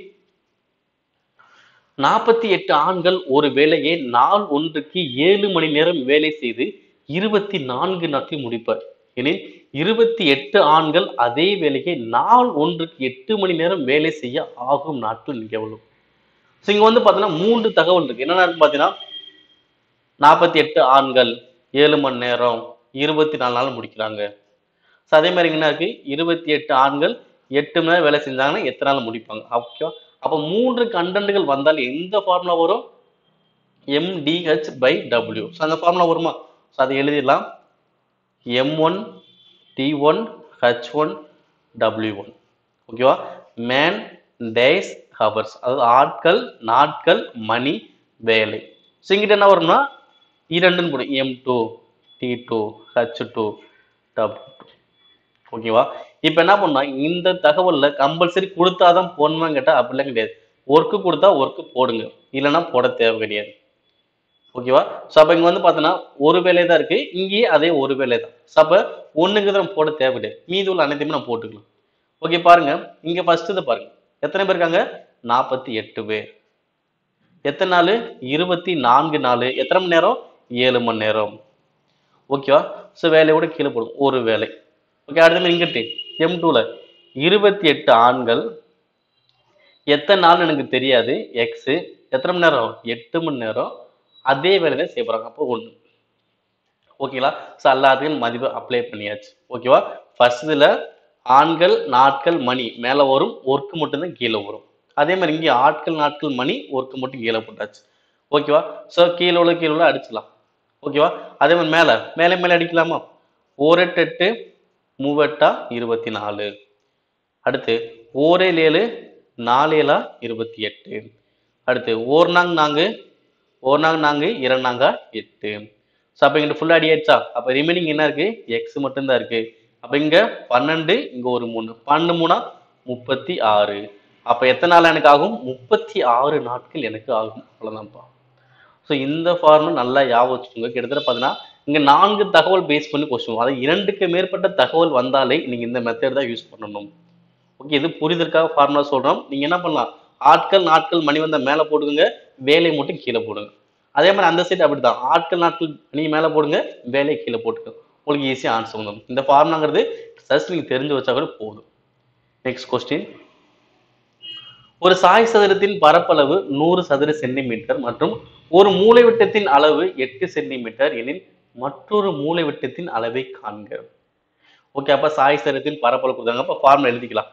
நாற்பத்தி எட்டு ஆண்கள் ஒரு வேலையை நாள் ஒன்றுக்கு ஏழு மணி நேரம் வேலை செய்து இருபத்தி நான்கு நாட்கள் முடிப்பர் எனில் இருபத்தி எட்டு ஆண்கள் அதே வேலையை நாள் ஒன்றுக்கு எட்டு மணி நேரம் வேலை செய்ய ஆகும் நாட்கள் இங்க எவ்வளவு ஸோ இங்க வந்து பார்த்தீங்கன்னா மூன்று தகவல் இருக்கு என்னென்ன இருக்கு பார்த்தீங்கன்னா நாற்பத்தி எட்டு ஆண்கள் ஏழு மணி நேரம் இருபத்தி நாலு நாள் முடிக்கிறாங்க ஸோ அதே மாதிரி என்ன இருக்கு இருபத்தி எட்டு ஆண்கள் எட்டு மணி நேரம் வேலை செஞ்சாங்கன்னா எத்தனை நாள் முடிப்பாங்க ஓகேவா அப்போ மூன்று கண்டென்ட்கள் வந்தால் எந்த ஃபார்முலா வரும் எம்டிஹெச் பை டபிள்யூ ஸோ அந்த ஃபார்முலா வருமா ஸோ அதை எழுதிடலாம் M one D one H one W one ஓகேவா மேன் டேஸ் ஹவர்ஸ் அதாவது ஆட்கள் நாட்கள் மணி வேலை ஸோ இங்கிட்ட என்ன வரும்னா இரண்டுன்னு போடும் M two D two H two W two ஓகேவா இப்போ என்ன பண்ணா இந்த தகவல்ல கம்பல்சரி கொடுத்தாதான் போடணும்னு கேட்டா அப்படிலாம் கிடையாது ஒர்க்கு கொடுத்தா ஒர்க்கு போடுங்க இல்லைன்னா போட தேவை கிடையாது ஓகேவா ஸோ அப்போ இங்கே வந்து பார்த்தோன்னா ஒரு வேலை தான் இருக்கு இங்கேயே அதே ஒரு வேலை தான் ஸோ அப்போ ஒன்றுக்கு தான் போட தேவை கிடையாது மீதி உள்ள அனைத்தையுமே நம்ம போட்டுக்கலாம் ஓகே பாருங்க இங்க ஃபர்ஸ்ட் இதை பாருங்க எத்தனை பேர் இருக்காங்க நாற்பத்தி எட்டு பேர் எத்தனை நாள் இருபத்தி நான்கு நாள் எத்தனை மணி நேரம் ஏழு மணி நேரம் ஓகேவா ஸோ வேலையோட கீழே போடும் ஒரு வேலை ஓகே அடுத்த மாதிரி இங்கிட்டு எம் டூல இருபத்தி எட்டு ஆண்கள் எத்தனை நாள் எனக்கு தெரியாது எக்ஸ் எத்தனை மணி நேரம் எட்டு மணி நேரம் அதே வேலை தான் செய்ய போறாங்க அப்போ ஒன்று ஓகேங்களா ஸோ எல்லாத்துக்கும் மதிப்பு அப்ளை பண்ணியாச்சு ஓகேவா ஃபர்ஸ்ட் இதில் ஆண்கள் நாட்கள் மணி மேலே வரும் ஒர்க்கு மட்டும்தான் கீழே வரும் அதே மாதிரி இங்கே ஆட்கள் நாட்கள் மணி ஒர்க்கு மட்டும் கீழே போட்டாச்சு ஓகேவா ஸோ கீழே உள்ள கீழே உள்ள அடிச்சிடலாம் ஓகேவா அதே மாதிரி மேலே மேலே மேலே அடிக்கலாமா ஓரெட்டு எட்டு மூவெட்டா இருபத்தி நாலு அடுத்து ஓரேழு ஏழு நாலேலா இருபத்தி எட்டு அடுத்து ஓர் நாங் நான்கு ஓர் நாங் நான்கு இரண்டாங்க எட்டு ஸோ அப்போ இங்கிட்ட ஃபுல்லாக அடியாச்சா அப்போ ரிமைனிங் என்ன இருக்கு எக்ஸ் மட்டும்தான் இருக்கு அப்போ இங்க பன்னெண்டு இங்க ஒரு மூணு பன்னெண்டு மூணா முப்பத்தி ஆறு அப்போ எத்தனை நாள் எனக்கு ஆகும் முப்பத்தி ஆறு நாட்கள் எனக்கு ஆகும் அவ்வளோதான்ப்பா ஸோ இந்த ஃபார்முலா நல்லா ஞாபகம் வச்சுக்கோங்க கிட்டத்தட்ட பார்த்தீங்கன்னா இங்கே நான்கு தகவல் பேஸ் பண்ணி கொஸ்டின் அதாவது இரண்டுக்கு மேற்பட்ட தகவல் வந்தாலே நீங்கள் இந்த மெத்தட் தான் யூஸ் பண்ணணும் ஓகே இது புரிதற்காக ஃபார்முலா சொல்கிறோம் நீங்கள் என்ன பண்ணலாம் ஆட்கள் நாட்கள் மணி வந்தால் மேலே போடுங்க வேலையை மட்டும் கீழே போடுங்க அதே மாதிரி அந்த சைடு அப்படிதான் ஆட்கள் நாட்கள் மணி மேலே போடுங்க வேலையை கீழே போட்டுக்கோங்க உங்களுக்கு ஈஸியாக ஆன்சர் வந்துடும் இந்த ஃபார்முலாங்கிறது ஜஸ்ட் நீங்கள் தெரிஞ்சு வச்சா கூட போதும் நெக்ஸ்ட் கொஸ்டின் ஒரு சாய் சதுரத்தின் பரப்பளவு நூறு சதுர சென்டிமீட்டர் மற்றும் ஒரு மூலைவிட்டத்தின் அளவு எட்டு சென்டிமீட்டர் எனில் மற்றொரு மூலைவிட்டத்தின் அளவை காண்க ஓகே அப்ப சாய் சதுரத்தின் பரப்பளவு கொடுத்தாங்க அப்ப ஃபார்முலா எழுதிக்கலாம்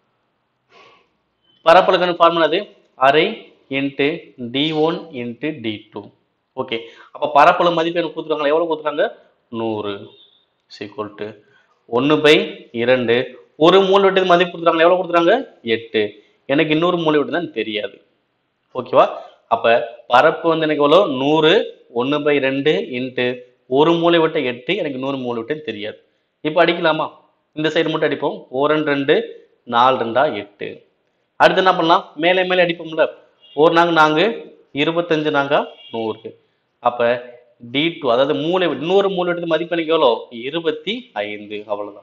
பரப்பளவுக்கான ஃபார்முலா அது அரை into D one into D two okay அப்போ பரப்பளவு மதிப்பு எனக்கு கொடுத்துருக்காங்க எவ்வளோ கொடுத்துருக்காங்க நூறு சீக்குவல் டு ஒன்று பை இரண்டு ஒரு மூணு விட்டு மதிப்பு கொடுத்துருக்காங்க எவ்வளோ கொடுத்துருக்காங்க எட்டு எனக்கு இன்னொரு மூலை விட்டு தான் தெரியாது ஓகேவா அப்போ பரப்பு வந்து எனக்கு எவ்வளோ நூறு ஒன்று பை ரெண்டு இன்ட்டு ஒரு மூலை விட்ட எட்டு எனக்கு நூறு மூலை விட்டு தெரியாது இப்போ அடிக்கலாமா இந்த சைடு மட்டும் அடிப்போம் ஓர் ரெண்டு ரெண்டு நாலு ரெண்டா எட்டு அடுத்து என்ன பண்ணலாம் மேலே மேலே அடிப்போம்ல ஒரு நாங்க நாங்க இருபத்தஞ்சு நாங்க நூறு அப்ப டி டூ அதாவது மூளை இன்னொரு மூளை எடுத்து மதிப்பெண்ணுக்கு எவ்வளோ இருபத்தி ஐந்து அவ்வளவுதான்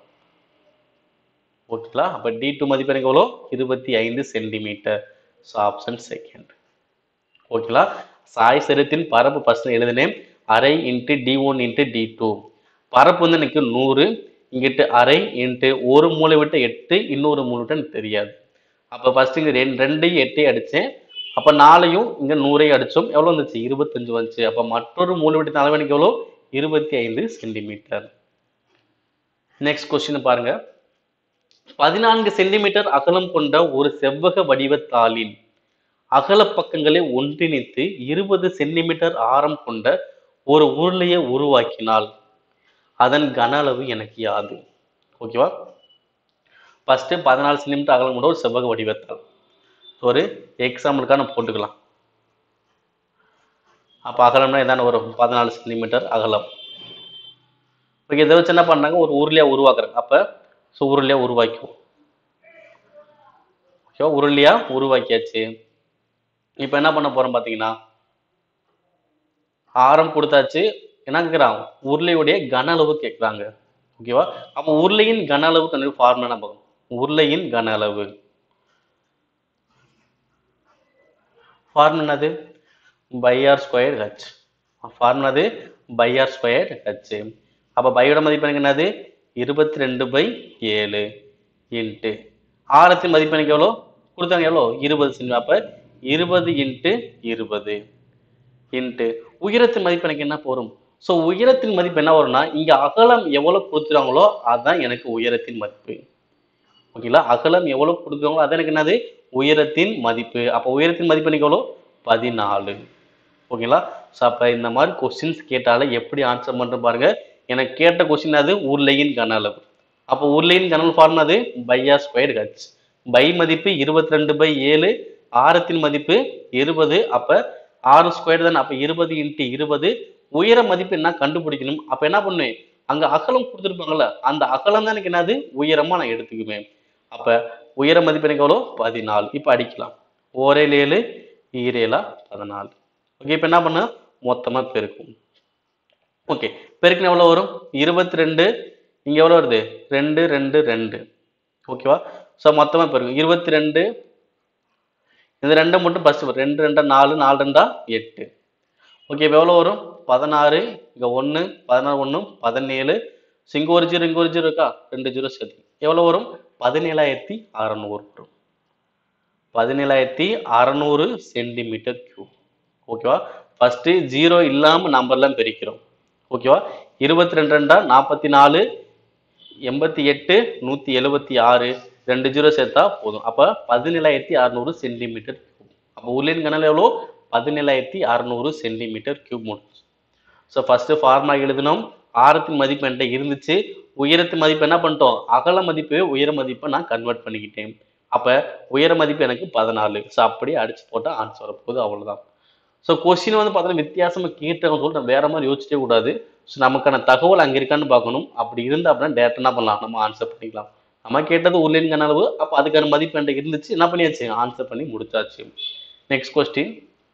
ஓகேங்களா அப்ப டி டூ மதிப்பெண்ணுக்கு எவ்வளோ இருபத்தி ஐந்து சென்டிமீட்டர் ஸோ ஆப்ஷன் செகண்ட் ஓகேங்களா சாய் சரத்தின் பரப்பு ஃபர்ஸ்ட் எழுதினேன் அரை into D one into D two பரப்பு வந்து எனக்கு நூறு இங்கிட்டு அரை இன்ட்டு ஒரு மூளை விட்டு எட்டு இன்னொரு மூளை விட்டு எனக்கு தெரியாது அப்போ ஃபர்ஸ்ட் இங்கே ரெண்டு ரெண்டையும் எட்டையும் அடித்தேன் அப்போ நாலையும் இங்கே நூறையும் அடித்தோம் எவ்வளோ வந்துச்சு இருபத்தஞ்சு வந்துச்சு அப்போ மற்றொரு மூளை விட்டு அளவணிக்கு எவ்வளோ இருபத்தி ஐந்து சென்டிமீட்டர் நெக்ஸ்ட் கொஸ்டின் பாருங்க பதினான்கு சென்டிமீட்டர் அகலம் கொண்ட ஒரு செவ்வக வடிவத்தாளின் அகல பக்கங்களை ஒன்றிணைத்து இருபது சென்டிமீட்டர் ஆரம் கொண்ட ஒரு உருளையை உருவாக்கினால் அதன் கன அளவு எனக்கு யாது ஓகேவா ஃபர்ஸ்ட் பதினாலு சென்டிமீட்டர் அகலம் கொண்ட ஒரு செவ்வக வடிவத்தாள் ஒரு எக்ஸாம்பிளுக்காக நம்ம போட்டுக்கலாம் அப்போ அகலம்னா இதான வரும் பதினாலு சென்டிமீட்டர் அகலம் ஓகே இதை வச்சு என்ன பண்றாங்க ஒரு உருளையா உருவாக்குறாங்க அப்போ ஸோ உருளையா உருவாக்குவோம் ஓகேவா உருளையா உருவாக்கியாச்சு இப்போ என்ன பண்ண போறோம் பார்த்தீங்கன்னா ஆரம் கொடுத்தாச்சு என்ன கேட்குறாங்க உருளையுடைய கன அளவு கேட்குறாங்க ஓகேவா அப்போ உருளையின் கன அளவு கண்டு ஃபார்முலா என்ன பார்க்கணும் உருளையின் கன அளவு ஃபார்முலா என்னது pi R square H formula அது பை ஆர் ஸ்கொயர் ஹச் அப்போ பையோட மதிப்பு எனக்கு என்னது இருபத்தி ரெண்டு பை ஏழு இன்ட்டு ஆரத்தின் மதிப்பு எனக்கு எவ்வளோ கொடுத்தாங்க எவ்வளோ இருபது சென்டி அப்போ இருபது இன்ட்டு இருபது இன்ட்டு உயரத்தின் மதிப்பு எனக்கு என்ன போகும் ஸோ உயரத்தின் மதிப்பு என்ன வரும்னா இங்கே அகலம் எவ்வளோ கொடுத்துறாங்களோ அதுதான் எனக்கு உயரத்தின் மதிப்பு ஓகேங்களா அகலம் எவ்வளோ கொடுக்குறாங்களோ அது எனக்கு என்னது உயரத்தின் மதிப்பு அப்போ உயரத்தின் மதிப்பு எனக்கு எவ்வளோ பதினாலு ஓகேங்களா ஸோ அப்போ இந்த மாதிரி கொஸ்டின்ஸ் கேட்டாலே எப்படி ஆன்சர் பண்ணுற பாருங்க எனக்கு கேட்ட கொஸ்டின் அது உருளையின் கன அளவு அப்போ உருளையின் கன அளவு ஃபார்ம் அது பையா ஸ்கொயர் ஹச் பை மதிப்பு இருபத்தி ரெண்டு பை ஏழு ஆரத்தின் மதிப்பு இருபது அப்போ ஆறு ஸ்கொயர் தானே அப்போ இருபது இன்ட்டு இருபது உயர மதிப்பு என்ன கண்டுபிடிக்கணும் அப்போ என்ன பண்ணுவேன் அங்கே அகலம் கொடுத்துருப்பாங்கல்ல அந்த அகலம் தான் எனக்கு என்னது உயரமாக நான் எடுத்துக்குவேன் அப்போ உயர மதிப்பு எனக்கு எவ்வளோ பதினாலு இப்போ அடிக்கலாம் ஓரேழு ஏழு ஈரேலா பதினாலு ஓகே இப்போ என்ன பண்ண மொத்தமாக பெருக்கும் ஓகே பெருக்கின எவ்வளோ வரும் இருபத்தி ரெண்டு இங்கே எவ்வளோ வருது ரெண்டு ரெண்டு ரெண்டு ஓகேவா ஸோ மொத்தமாக பெருக்கும் இருபத்தி ரெண்டு இந்த ரெண்டை மட்டும் ஃபஸ்ட்டு ரெண்டு ரெண்டா நாலு நாலு ரெண்டா எட்டு ஓகே இப்போ எவ்வளோ வரும் பதினாறு இங்கே ஒன்று பதினாறு ஒன்று பதினேழு ஸோ இங்கே ஒரு ஜீரோ இங்கே ஒரு ஜீரோ இருக்கா ரெண்டு ஜீரோ சேர்த்து எவ்வளோ வரும் பதினேழாயிரத்தி அறநூறு வரும் பதினேழாயிரத்தி அறநூறு சென்டிமீட்டர் கியூப் ஓகேவா ஃபர்ஸ்ட் ஜீரோ இல்லாம நம்பர்லாம் பிரிக்கிறோம் ஓகேவா இருபத்தி ரெண்டு ரெண்டா நாற்பத்தி நாலு எண்பத்தி எட்டு நூத்தி எழுபத்தி ஆறு ரெண்டு ஜீரோ சேர்த்தா போதும் அப்ப பதினேழாயிரத்தி அறநூறு சென்டிமீட்டர் கியூப் அப்போ உள்ளின் கணல் எவ்வளோ பதினேழாயிரத்தி அறநூறு சென்டிமீட்டர் கியூப் முடிச்சு ஸோ ஃபர்ஸ்ட் ஃபார்முலா எழுதினோம் ஆரத்தின் மதிப்பு என்கிட்ட இருந்துச்சு உயரத்தின் மதிப்பு என்ன பண்ணிட்டோம் அகல மதிப்பு உயர மதிப்பை நான் கன்வெர்ட் பண்ணிக்கிட்டேன் அப்ப உயர மதிப்பு எனக்கு பதினாலு ஸோ அப்படியே அடிச்சு போட்டா ஆன்சர் வரப்போகுது அவ்வளவுதான் ஸோ கொஸ்டின் வந்து பார்த்தீங்கன்னா வித்தியாசமா கேட்டவங்க சொல்லிட்டு நம்ம வேற மாதிரி யோசிச்சே கூடாது ஸோ நமக்கான தகவல் அங்க இருக்கான்னு பார்க்கணும் அப்படி இருந்தா அப்படின்னா டேரக்டா என்ன பண்ணலாம் நம்ம ஆன்சர் பண்ணிக்கலாம் நம்ம கேட்டது உள்ளின் கனவு அப்போ அதுக்கான மதிப்பு என்கிட்ட இருந்துச்சு என்ன பண்ணியாச்சு ஆன்சர் பண்ணி முடிச்சாச்சு நெக்ஸ்ட் கொஸ்டின்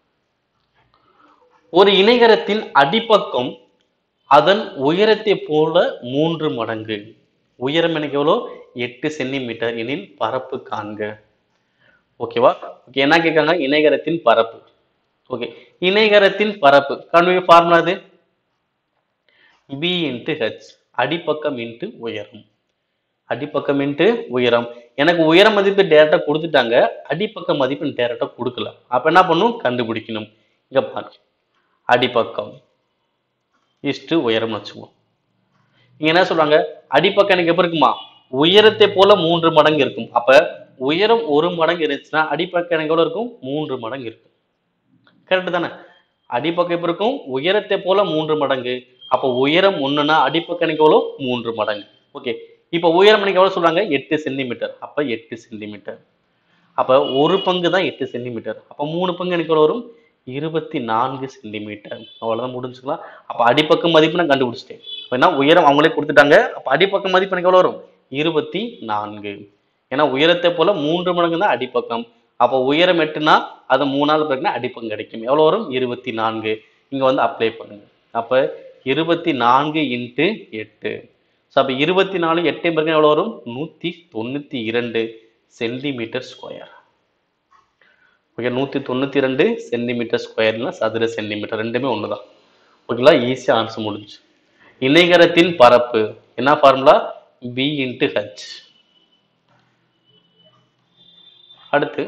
ஒரு இணைகரத்தின் அடிப்பக்கம் அதன் உயரத்தை போல மூன்று மடங்கு உயரம் எனக்கு எவ்வளோ எட்டு சென்டிமீட்டர் எனில் பரப்பு காண்க ஓகேவா ஓகே என்ன கேட்காங்க இணைகரத்தின் பரப்பு ஓகே இணைகரத்தின் பரப்பு கண்மை ஃபார்முலா இது பி இன்ட்டு ஹெச் அடிப்பக்கம் இன்ட்டு உயரம் அடிப்பக்கம் இன்ட்டு உயரம் எனக்கு உயர மதிப்பு டேரக்டா கொடுத்துட்டாங்க அடிப்பக்க மதிப்பு டேரக்டா கொடுக்கல அப்ப என்ன பண்ணும் கண்டுபிடிக்கணும் இங்க பாரு அடிப்பக்கம் இஸ்டு உயரம்னு வச்சுக்குவோம் இங்க என்ன சொல்றாங்க அடிப்பக்கம் எனக்கு எப்ப இருக்குமா உயரத்தை போல மூன்று மடங்கு இருக்கும் அப்ப உயரம் ஒரு மடங்கு இருந்துச்சுன்னா அடிப்பக்கம் எனக்கு எவ்வளவு இருக்கும் மூன்று மடங்கு இருக்கும் கரெக்ட் தானே அடிப்பக்கம் எப்ப இருக்கும் உயரத்தை போல மூன்று மடங்கு அப்ப உயரம் ஒண்ணுன்னா அடிப்பக்கம் எனக்கு எவ்வளவு மூன்று மடங்கு ஓகே இப்ப உயரம் எனக்கு எவ்வளவு சொல்றாங்க எட்டு சென்டிமீட்டர் அப்ப எட்டு சென்டிமீட்டர் அப்ப ஒரு பங்கு தான் எட்டு சென்டிமீட்டர் அப்ப மூணு பங்கு எனக்கு எவ்வளவு வரும் இருபத்தி நான்கு சென்டிமீட்டர் அவ்வளவுதான் முடிஞ்சுக்கலாம் அப்ப அடிப்பக்கம் மதிப்பு நான் கண்டுபிடிச்சிட்டேன் ஏன்னா உயரம் அவங்களே கொடுத்துட்டாங்க அப்ப அடிப்பக்கம் மதிப்பு எனக்கு எவ்வளவு வரும் இருபத்தி நான்கு ஏன்னா உயரத்தை போல மூன்று மடங்கு தான் அடிப்பக்கம் அப்போ உயரம் எட்டுனா அது மூணாவது பிறகுனா அடிப்பக்கம் கிடைக்கும் எவ்வளவு வரும் இருபத்தி நான்கு இங்க வந்து அப்ளை பண்ணுங்க அப்ப இருபத்தி நான்கு இன்ட்டு எட்டு ஸோ அப்போ இருபத்தி நாலு எட்டு பிறகு எவ்வளோ வரும் நூற்றி தொண்ணூற்றி இரண்டு சென்டிமீட்டர் ஸ்கொயர் ஓகே நூற்றி தொண்ணூற்றி ரெண்டு சென்டிமீட்டர் ஸ்கொயர்னா சதுர சென்டிமீட்டர் ரெண்டுமே ஒன்று தான் ஓகேங்களா ஈஸியாக ஆன்சர் முடிஞ்சு இணைகரத்தின் பரப்பு என்ன ஃபார்முலா பி இன்ட்டு ஹெச் அடுத்து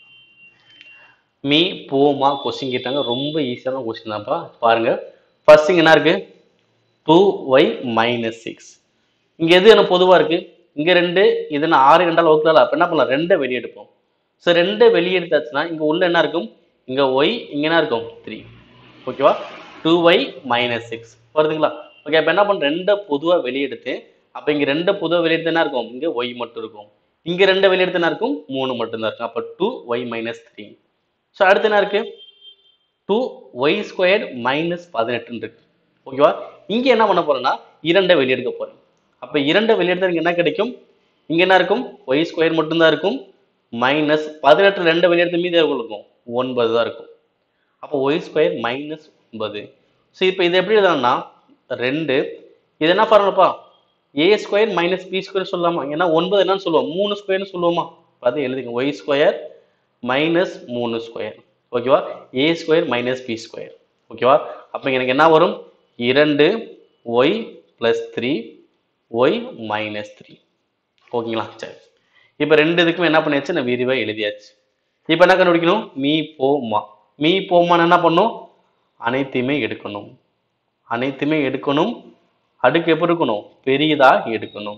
மீ போமா கொஸ்டின் கேட்டாங்க ரொம்ப ஈஸியான கொஸ்டின் தான்ப்பா பாருங்க ஃபர்ஸ்ட் இங்க என்ன இருக்கு டூ ஒய் மைனஸ் சிக்ஸ் இங்க எது எனக்கு பொதுவா இருக்கு இங்க ரெண்டு இது நான் ஆறு ரெண்டால் வகுக்கலாம் அப்ப என்ன பண்ணலாம் ரெண்டை வெளியே எடுப்போம் ஸோ ரெண்டை வெளியே எடுத்தாச்சுன்னா இங்க உள்ள என்ன இருக்கும் இங்க ஒய் இங்க என்ன இருக்கும் த்ரீ ஓகேவா டூ ஒய் மைனஸ் சிக்ஸ் வருதுங்களா ஓகே அப்ப என்ன பண்ண ரெண்டை பொதுவா வெளியே எடுத்து அப்ப இங்க ரெண்டை பொதுவா வெளியே எடுத்து என்ன இருக்கும் இங்க ஒய் மட்டும் இருக்கும் இங்க ரெண்டை வெளியே எடுத்து என்ன இருக்கும் மூணு மட்டும் தான் இருக்கும் அப்ப two Y minus three so அடுத்து என்ன இருக்கு டூ ஒய் ஸ்கொயர்ட் மைனஸ் பதினெட்டுன்னு இருக்கு ஓகேவா இங்க என்ன பண்ண போறேன்னா இரண்டை வெளியெடுக்க போறேன் அப்ப இரண்டை வெளியெடுத்தா இங்க என்ன கிடைக்கும் இங்க என்ன இருக்கும் ஒய் ஸ்கொயர் மட்டும்தான் இருக்கும் மைனஸ் பதினெட்டு ரெண்டு வெளியெடுத்த மீதி எவ்வளவு இருக்கும் ஒன்பது தான் இருக்கும் அப்போ ஒய் ஸ்கொயர் மைனஸ் ஒன்பது ஸோ இப்போ இது எப்படி எழுதலாம்னா ரெண்டு இது என்ன ஃபார்முலாப்பா A square minus B square சொல்லலாமா ஏன்னா ஒன்பது என்னன்னு சொல்லுவோம் மூணு ஸ்கொயர்னு சொல்லுவோமா அது எழுதிங்க ஒய் ஸ்கொயர் மைனஸ் மூணு ஸ்கொயர் ஓகேவா A square minus B square ஓகேவா அப்போ எனக்கு என்ன வரும் இரண்டு Y plus three Y minus three ஓகேங்களா சரி இப்போ ரெண்டு இதுக்குமே என்ன பண்ணியாச்சு நான் விரிவாக எழுதியாச்சு இப்போ என்ன கண்டுபிடிக்கணும் மீ போ மா மீ போமான்னு என்ன பண்ணும் அனைத்தையுமே எடுக்கணும் அனைத்துமே எடுக்கணும் அடுக்கு எப்படி இருக்கணும் பெரியதா எடுக்கணும்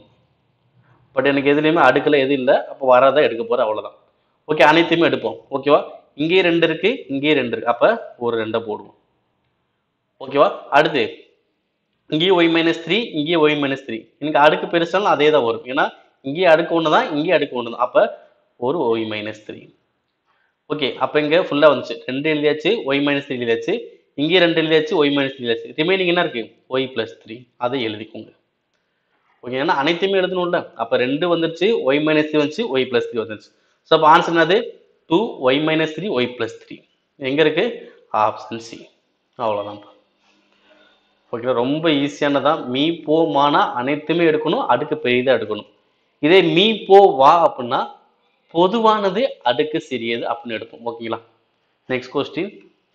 பட் எனக்கு எதுலையுமே அடுக்கில் எதுவும் இல்லை அப்போ வராதா எடுக்க போகிறேன் அவ்வளோதான் ஓகே அனைத்தையுமே எடுப்போம் ஓகேவா இங்கேயே ரெண்டு இருக்கு இங்கேயே ரெண்டு இருக்கு அப்போ ஒரு ரெண்டை போடுவோம் ஓகேவா அடுத்து இங்கேயும் ஒய் மைனஸ் த்ரீ இங்கேயும் ஒய் மைனஸ் த்ரீ எனக்கு அடுக்கு பெருசாலும் அதே தான் வரும் ஏன்னா இங்கேயே அடுக்கு ஒன்று தான் இங்கேயே அடுக்கு ஒன்று தான் அப்போ ஒரு ஒய் மைனஸ் த்ரீ ஓகே அப்போ இங்கே ஃபுல்லாக வந்துச்சு ரெண்டு எழுதியாச்சு ஒய் மைனஸ் த்ரீ எழுதியாச்சு இங்கே ரெண்டு எழுதியாச்சு ஒய் மைனஸ் த்ரீ எழுதியாச்சு ரிமைனிங் என்ன இருக்கு ஒய் ப்ளஸ் த்ரீ அதை எழுதிக்கோங்க ஓகே ஏன்னா அனைத்தையுமே எழுதணும்ல அப்போ ரெண்டு வந்துருச்சு ஒய் மைனஸ் த்ரீ வந்துச்சு ஒய் ப்ளஸ் த்ரீ வந்துருச்சு ஸோ அப்போ ஆன்சர் என்னது two Y minus three Y plus three எங்கே இருக்கு ஆப்ஷன் சி அவ்வளோதான்ப்பா ஓகேவா ரொம்ப ஈஸியானதான் மீ போ மானா அனைத்துமே எடுக்கணும் அடுக்கு பெரியதாக எடுக்கணும் இதே மீ போ வா அப்படின்னா பொதுவானது அடுக்கு சிறியது அப்படின்னு எடுப்போம் ஓகேங்களா நெக்ஸ்ட் கொஸ்டின்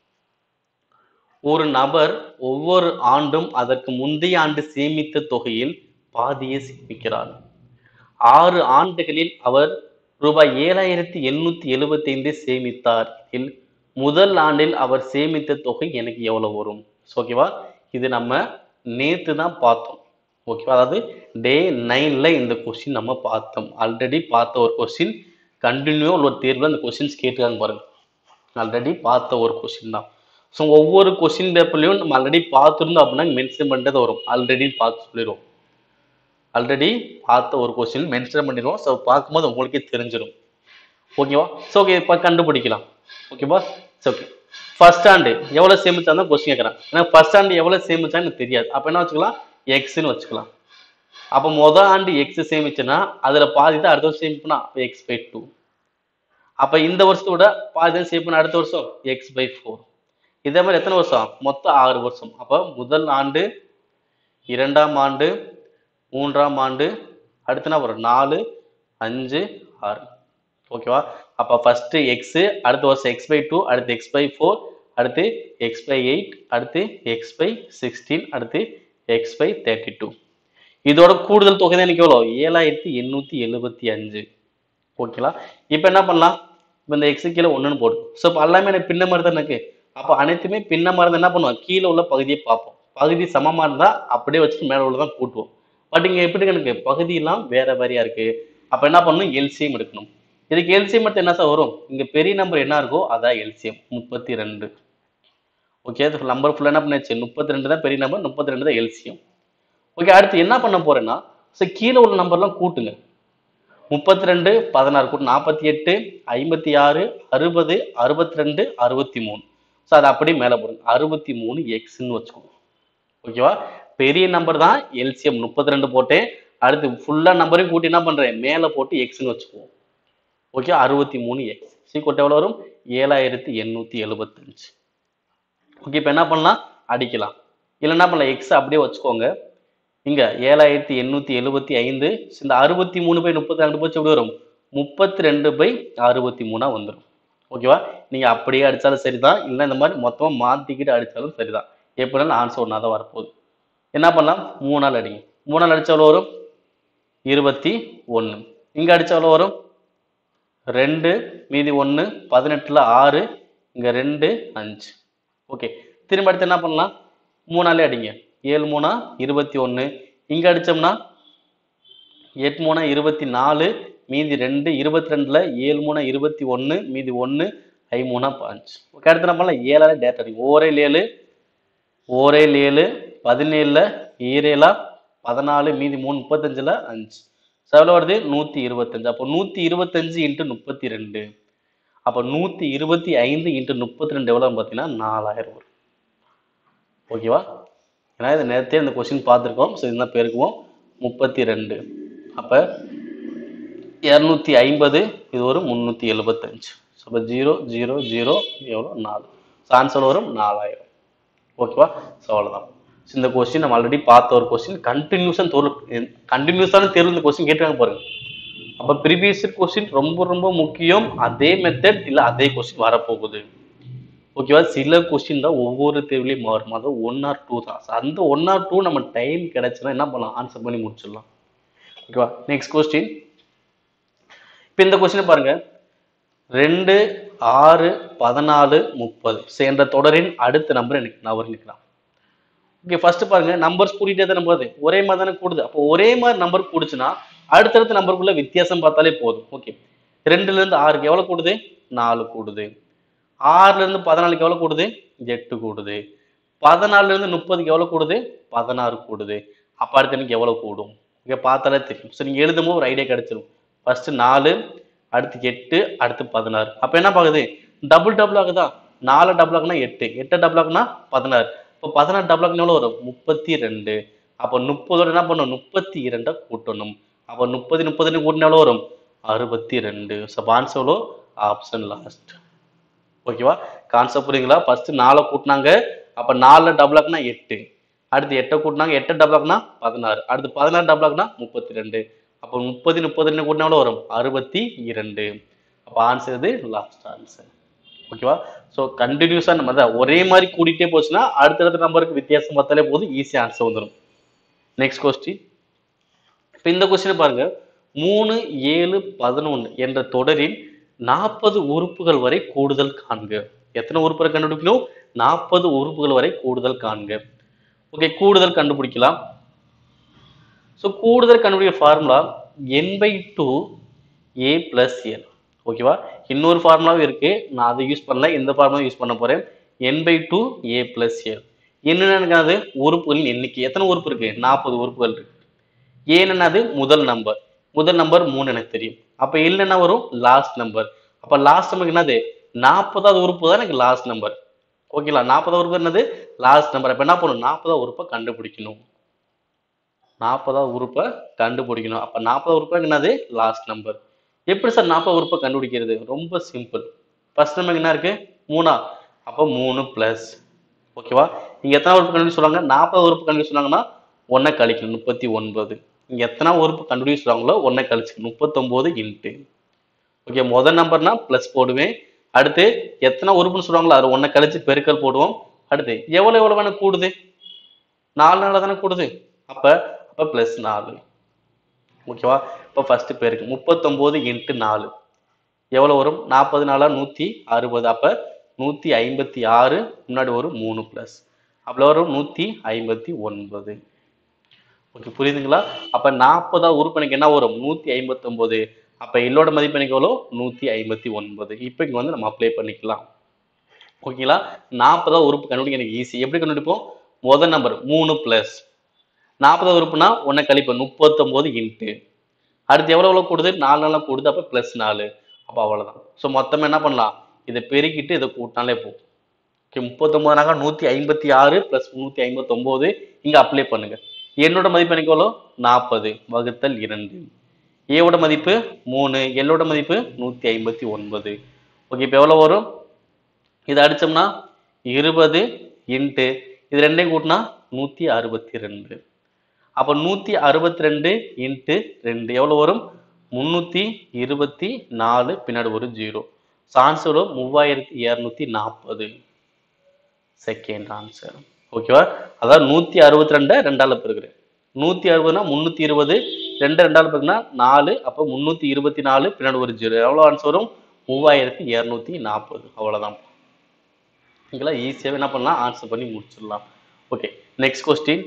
ஒரு நபர் ஒவ்வொரு ஆண்டும் அதற்கு முந்தைய ஆண்டு சேமித்த தொகையில் பாதியை சேமிக்கிறார் ஆறு ஆண்டுகளில் அவர் ரூபாய் ஏழாயிரத்தி எண்ணூத்தி எழுபத்தி ஐந்து சேமித்தார் இதில் முதல் ஆண்டில் அவர் சேமித்த தொகை எனக்கு எவ்வளவு வரும் ஓகேவா இது நம்ம நேத்து தான் பார்த்தோம் ஓகேவா அதாவது டே நைன்ல இந்த கொஸ்டின் நம்ம பார்த்தோம் ஆல்ரெடி பார்த்த ஒரு கொஸ்டின் கண்டினியூ ஒரு தேர்வில் அந்த கொஸ்டின்ஸ் கேட்டுக்காங்க பாருங்க ஆல்ரெடி பார்த்த ஒரு கொஸ்டின் தான் ஸோ ஒவ்வொரு கொஸ்டின் பேப்பர்லையும் நம்ம ஆல்ரெடி பார்த்துருந்தோம் அப்படின்னா மென்ஷன் பண்ணிட்டு வரும் ஆல்ரெடி பார்த்து சொல்லிடுவோம் ஆல்ரெடி பார்த்த ஒரு கொஸ்டின் மென்ஷன் பண்ணிடுவோம் ஸோ பார்க்கும்போது உங்களுக்கே தெரிஞ்சிடும் ஓகேவா ஸோ ஓகே இப்போ கண்டுபிடிக்கலாம் ஓகேவா ஸோ ஓகே ஃபர்ஸ்ட் ஸ்டாண்டு எவ்வளோ சேமிச்சாங்க கொஸ்டின் கேட்குறேன் ஏன்னா ஃபர்ஸ்ட் ஸ்டாண்டு எவ்வளோ சேமிச்சான்னு எனக்கு தெரியாது அப்போ என்ன வச்சுக்கலாம் எக்ஸ்ன்னு வச்சுக்கலாம் அப்போ மொதல் ஆண்டு எக்ஸ் சேமிச்சேன்னா அதில் பாதி தான் அடுத்த வருஷம் சேமிப்புனா எக்ஸ் பை டூ அப்போ இந்த வருஷத்தோட பாதி தான் சேமிப்புனா அடுத்த வருஷம் எக்ஸ் பை ஃபோர் இதே மாதிரி எத்தனை வருஷம் மொத்தம் ஆறு வருஷம் அப்போ முதல் ஆண்டு இரண்டாம் ஆண்டு மூன்றாம் ஆண்டு அடுத்து என்ன வரும் நாலு அஞ்சு ஆறு ஓகேவா அப்போ ஃபர்ஸ்ட் எக்ஸ் அடுத்த வருஷம் எக்ஸ் பை டூ அடுத்து எக்ஸ் பை ஃபோர் அடுத்து எக்ஸ் பை எயிட் அடுத்து எக்ஸ் பை சிக்ஸ்டீன் அடுத்து எக்ஸ் பை தேர்ட்டி டூ இதோட கூடுதல் தொகை தான் எனக்கு எவ்வளோ ஏழாயிரத்தி எண்ணூற்றி எழுபத்தி அஞ்சு ஓகேங்களா இப்போ என்ன பண்ணலாம் இப்போ இந்த எக்ஸு கீழே ஒன்றுன்னு போடும் ஸோ இப்போ எல்லாமே எனக்கு பின்ன மாதிரி தான் எனக்கு அப்போ அனைத்துமே பின்ன மாதிரி தான் என்ன பண்ணுவோம் கீழே உள்ள பகுதியை பார்ப்போம் பகுதி சமமாக இருந்தால் அப்படியே வச்சுட்டு மேலே உள்ளதான் கூட்டுவோம் பட் இங்கே எப்படி எனக்கு பகுதியெல்லாம் வேற வேறையா இருக்கு அப்போ என்ன பண்ணணும் எல்சிஎம் எடுக்கணும் இதுக்கு எல்சிஎம் எடுத்து என்ன சார் வரும் இங்கே பெரிய நம்பர் என்ன இருக்கோ அதான் எல்சிஎம் முப்பத்தி ரெண்டு ஓகே நம்பர் ஃபுல்லாக என்ன பண்ணியாச்சு முப்பத்தி ரெண்டு தான் பெரிய நம்பர் முப்பத்தி ரெண்டு தான் எல்சிஎம் ஓகே அடுத்து என்ன பண்ண போறேன்னா ஸோ கீழே உள்ள நம்பர்லாம் கூட்டுங்க முப்பத்தி ரெண்டு பதினாறு கூட்டு நாற்பத்தி எட்டு ஐம்பத்தி ஆறு அறுபது அறுபத்தி ரெண்டு அறுபத்தி மூணு ஸோ அதை அப்படியே மேலே போடுங்க அறுபத்தி மூணு எக்ஸ்ன்னு வச்சுக்கோங்க ஓகேவா பெரிய நம்பர் தான் எல்சிஎம் முப்பத்தி ரெண்டு போட்டேன் அடுத்து ஃபுல்லாக நம்பரையும் கூட்டி என்ன பண்ணுறேன் மேலே போட்டு எக்ஸ்ன்னு வச்சுக்குவோம் ஓகே அறுபத்தி மூணு எக்ஸ் சீக்கிரம் எவ்வளோ வரும் ஏழாயிரத்தி எண்ணூற்றி எழுபத்தஞ்சு ஓகே இப்போ என்ன பண்ணலாம் அடிக்கலாம் இல்லை என்ன பண்ணலாம் எக்ஸ் அப்படியே வச்சுக்கோங்க இங்க ஏழாயிரத்தி எண்ணூத்தி எழுபத்தி ஐந்து இந்த அறுபத்தி மூணு பை முப்பத்தி ரெண்டு போச்சு எப்படி வரும் முப்பத்தி ரெண்டு பை அறுபத்தி மூணா வந்துடும் ஓகேவா நீங்க அப்படியே அடிச்சாலும் சரிதான் இல்லை இந்த மாதிரி மொத்தமா மாத்திக்கிட்டு அடிச்சாலும் சரிதான் எப்படினாலும் ஆன்சர் ஒன்றா தான் வரப்போகுது என்ன பண்ணலாம் மூணு நாள் அடிங்க மூணு நாள் அடிச்சா எவ்வளோ வரும் இருபத்தி ஒன்று இங்க அடிச்சா எவ்வளோ வரும் ரெண்டு மீதி ஒன்று பதினெட்டுல ஆறு இங்க ரெண்டு அஞ்சு ஓகே திரும்ப அடுத்து என்ன பண்ணலாம் மூணாலே அடிங்க ஏழு மூணா இருபத்தி ஒன்று இங்க அடிச்சோம்னா எட்டு மூணா இருபத்தி நாலு மீதி ரெண்டு இருபத்தி ரெண்டுல ஏழு மூணா இருபத்தி ஒன்று மீதி ஒன்று ஐ மூணா பாஞ்சு ஓகே அடுத்து நம்ம ஏழால டேட் அடிக்கும் ஓரேல் ஏழு ஓரேல் ஏழு பதினேழுல ஈரேலா பதினாலு மீதி மூணு முப்பத்தஞ்சுல அஞ்சு ஸோ எவ்வளோ வருது நூற்றி இருபத்தஞ்சு அப்போ நூற்றி இருபத்தஞ்சு இன்ட்டு முப்பத்தி ரெண்டு அப்போ நூற்றி இருபத்தி ஐந்து இன்ட்டு முப்பத்தி ரெண்டு எவ்வளோ பார்த்தீங்கன்னா நாலாயிரம் வரும் ஓகேவா ஏன்னா இது நேரத்தே இந்த கொஸ்டின் பார்த்துருக்கோம் ஸோ இதுதான் பெருக்குவோம் முப்பத்தி ரெண்டு அப்போ இரநூத்தி ஐம்பது இது ஒரு முந்நூற்றி எழுபத்தஞ்சு ஸோ இப்போ ஜீரோ ஜீரோ ஜீரோ எவ்வளோ நாலு ஸோ ஆன்சர் வரும் நாலாயிரம் ஓகேவா ஸோ அவ்வளோதான் ஸோ இந்த கொஸ்டின் நம்ம ஆல்ரெடி பார்த்த ஒரு கொஸ்டின் கண்டினியூஸாக தேர்வு கண்டினியூஸான தேர்வு இந்த கொஸ்டின் கேட்டுருக்காங்க பாருங்க அப்போ ப்ரீவியஸ் கொஸ்டின் ரொம்ப ரொம்ப முக்கியம் அதே மெத்தட் இல்லை அதே கொஸ்டின் வரப்போகுது ஓகேவா சில கொஸ்டின் தான் ஒவ்வொரு தேர்வுலையும் மாறும் அது ஒன் ஆர் டூ தான் So, அந்த ஒன் ஆர் டூ நம்ம டைம் கிடைச்சுன்னா என்ன பண்ணலாம் ஆன்சர் பண்ணி முடிச்சிடலாம் ஓகேவா நெக்ஸ்ட் கொஸ்டின் இப்போ இந்த கொஸ்டினை பாருங்க ரெண்டு ஆறு பதினாலு முப்பது ஸோ என்ற தொடரின் அடுத்த நம்பர் எனக்கு நபர் நிற்கலாம் ஓகே ஃபர்ஸ்ட் பாருங்க நம்பர்ஸ் கூட்டிகிட்டே தானே போகுது ஒரே மாதிரி தானே கூடுது அப்போ ஒரே மாதிரி நம்பர் கூடுச்சுன்னா அடுத்தடுத்த நம்பருக்குள்ள வித்தியாசம் பார்த்தாலே போதும் ஓகே ரெண்டுல இருந்து ஆறுக்கு எவ்வளவு கூடுது நாலு கூடுது ஆறுல இருந்து பதினாலுக்கு எவ்வளவு கூடுது எட்டு கூடுது பதினாலுல இருந்து முப்பதுக்கு எவ்வளவு கூடுது பதினாறு கூடுது அப்ப அடுத்து எனக்கு எவ்வளவு கூடும் இங்க பார்த்தாலே தெரியும் ஸோ நீங்க எழுதும் போது ஒரு ஐடியா கிடைச்சிரும் ஃபர்ஸ்ட் நாலு அடுத்து எட்டு அடுத்து பதினாறு அப்ப என்ன பாக்குது டபுள் டபுள் ஆகுதா நாலு டபுள் ஆகுனா எட்டு எட்டு டபுள் ஆகுனா பதினாறு இப்போ பதினாறு டபுள் ஆகுனா எவ்வளவு வரும் முப்பத்தி ரெண்டு அப்போ முப்பதோட என்ன பண்ணணும் முப்பத்தி இரண்டை கூட்டணும் அப்போ முப்பது முப்பது கூட்டினா எவ்வளவு வரும் அறுபத்தி ரெண்டு ஸோ ஆன்சர் எவ்வளோ ஆப்ஷன் லாஸ்ட் ஓகேவா கான்செப்ட் புரியுங்களா ஃபர்ஸ்ட் நாலை கூட்டினாங்க அப்ப நாலுல டபுள் ஆக்குனா எட்டு அடுத்து எட்டை கூட்டினாங்க எட்டை டபுள் ஆக்குனா பதினாறு அடுத்து பதினாறு டபுள் ஆக்குனா முப்பத்தி ரெண்டு அப்போ முப்பது முப்பது ரெண்டு கூட்டினா எவ்வளவு வரும் அறுபத்தி இரண்டு அப்போ ஆன்சர் இது லாஸ்ட் ஆன்சர் ஓகேவா ஸோ கண்டினியூஸாக நம்ம தான் ஒரே மாதிரி கூட்டிகிட்டே போச்சுன்னா அடுத்தடுத்த நம்பருக்கு வித்தியாசம் பார்த்தாலே போதும் ஈஸியாக ஆன்சர் வந்துடும் நெக்ஸ்ட் கொஸ்டின் இப்போ இந்த கொஸ்டினை பாருங்க மூணு ஏழு பதினொன்று என்ற தொடரில் நாற்பது உறுப்புகள் வரை கூடுதல் காண்க எத்தனை உறுப்புகளை கண்டுபிடிக்கணும் நாற்பது உறுப்புகள் வரை கூடுதல் காண்க ஓகே கூடுதல் கண்டுபிடிக்கலாம் ஸோ கூடுதல் கண்டுபிடிக்கிற formula N by two A plus L ஓகேவா இன்னொரு ஃபார்முலாவும் இருக்கு நான் அதை யூஸ் பண்ணல இந்த ஃபார்முலா யூஸ் பண்ண போறேன் N by two A plus L என்னென்னது உறுப்புகளின் எண்ணிக்கை எத்தனை உறுப்பு இருக்கு நாற்பது உறுப்புகள் இருக்கு ஏன்னது முதல் நம்பர் முதல் நம்பர் மூணு எனக்கு தெரியும் அப்ப எல் என்ன வரும் லாஸ்ட் நம்பர் அப்ப லாஸ்ட் நம்பருக்கு என்னது நாற்பதாவது உறுப்பு தான் எனக்கு லாஸ்ட் நம்பர் ஓகேங்களா நாற்பதாவது உறுப்பு என்னது லாஸ்ட் நம்பர் அப்ப என்ன பண்ணணும் நாற்பதாவது உறுப்பை கண்டுபிடிக்கணும் நாற்பதாவது உறுப்பை கண்டுபிடிக்கணும் அப்ப நாற்பதாவது உறுப்பு என்னது லாஸ்ட் நம்பர் எப்படி சார் நாற்பது உறுப்பை கண்டுபிடிக்கிறது ரொம்ப சிம்பிள் ஃபர்ஸ்ட் நம்பர் என்ன இருக்கு மூணா அப்போ மூணு பிளஸ் ஓகேவா இங்க எத்தனை உறுப்பு கண்டுபிடிச்சு சொல்றாங்க நாற்பது உறுப்பு கண்டுபிடிச்சு சொன்னாங்கன்னா ஒன்றை கழிக்கணும் முப்பத்தி ஒன்பது இங்க எத்தனை உறுப்பு கண்டுபிடிச்சு சொல்றாங்களோ ஒன்றை கழிச்சு முப்பத்தொன்பது இன்ட்டு ஓகே முதல் நம்பர்னா ப்ளஸ் போடுவேன் அடுத்து எத்தனை உறுப்புன்னு சொல்றாங்களோ அது ஒன்றை கழிச்சு பெருக்கல் போடுவோம் அடுத்து எவ்வளவு எவ்வளவு வேணா கூடுது நாலு நாள் தானே கூடுது அப்ப அப்ப ப்ளஸ் நாலு ஓகேவா இப்போ ஃபர்ஸ்ட் பேருக்கு முப்பத்தொம்போது இன்ட்டு நாலு எவ்வளோ வரும் நாற்பது நாளா நூற்றி அறுபது அப்போ நூற்றி ஐம்பத்தி ஆறு முன்னாடி வரும் மூணு ப்ளஸ் அப்போ வரும் நூற்றி ஐம்பத்தி ஒன்பது ஓகே புரியுதுங்களா அப்போ நாற்பதா உறுப்பு எனக்கு என்ன வரும் நூற்றி ஐம்பத்தொம்போது அப்போ எல்லோட மதிப்பு எனக்கு எவ்வளோ நூற்றி ஐம்பத்தி ஒன்பது இப்போ இங்கே வந்து நம்ம அப்ளை பண்ணிக்கலாம் ஓகேங்களா நாற்பதா உறுப்பு கண்டுபிடிக்க எனக்கு ஈஸி எப்படி கண்டுபிடிப்போம் முதல் நம்பர் மூணு ப்ளஸ் நாற்பதாவது உறுப்புனா ஒன்றை கழிப்போம் முப்பத்தொம்போது இன்ட்டு அடுத்து எவ்வளோ எவ்வளோ கூடுது நாலு நாளாக கூடுது அப்போ ப்ளஸ் நாலு அப்போ அவ்வளோதான் ஸோ மொத்தமாக என்ன பண்ணலாம் இதை பெருக்கிட்டு இதை கூட்டினாலே போதும் ஓகே முப்பத்தொம்போதுனாக்கா நூற்றி ஐம்பத்தி ஆறு ப்ளஸ் நூற்றி ஐம்பத்தொம்போது இங்கே அப்ளை பண்ணுங்க என்னோட மதிப்பு எனக்கு எவ்வளோ நாற்பது வகுத்தல் இரண்டு ஏவோட மதிப்பு மூணு எல்லோட மதிப்பு நூற்றி ஐம்பத்தி ஒன்பது ஓகே இப்போ எவ்வளோ வரும் இதை அடிச்சோம்னா இருபது இன்ட்டு இது ரெண்டையும் கூட்டினா நூற்றி அறுபத்தி ரெண்டு அப்போ நூற்றி அறுபத்தி ரெண்டு இன்ட்டு ரெண்டு எவ்வளோ வரும் முந்நூற்றி இருபத்தி நாலு பின்னாடி ஒரு ஜீரோ ஆன்சர் வரும் மூவாயிரத்தி இரநூத்தி நாற்பது செகண்ட் ஆன்சர் ஓகேவா அதாவது நூற்றி அறுபத்தி ரெண்டை ரெண்டால பெருக்கிறேன் நூற்றி அறுபதுனா முந்நூற்றி இருபது ரெண்டு ரெண்டால பெருக்குனா நாலு அப்போ முந்நூற்றி இருபத்தி நாலு பின்னாடி ஒரு ஜீரோ எவ்வளோ ஆன்சர் வரும் மூவாயிரத்தி இரநூத்தி நாற்பது அவ்வளோதான் இதெல்லாம் ஈஸியாகவே என்ன பண்ணலாம் ஆன்சர் பண்ணி முடிச்சிடலாம் ஓகே நெக்ஸ்ட் கொஸ்டின்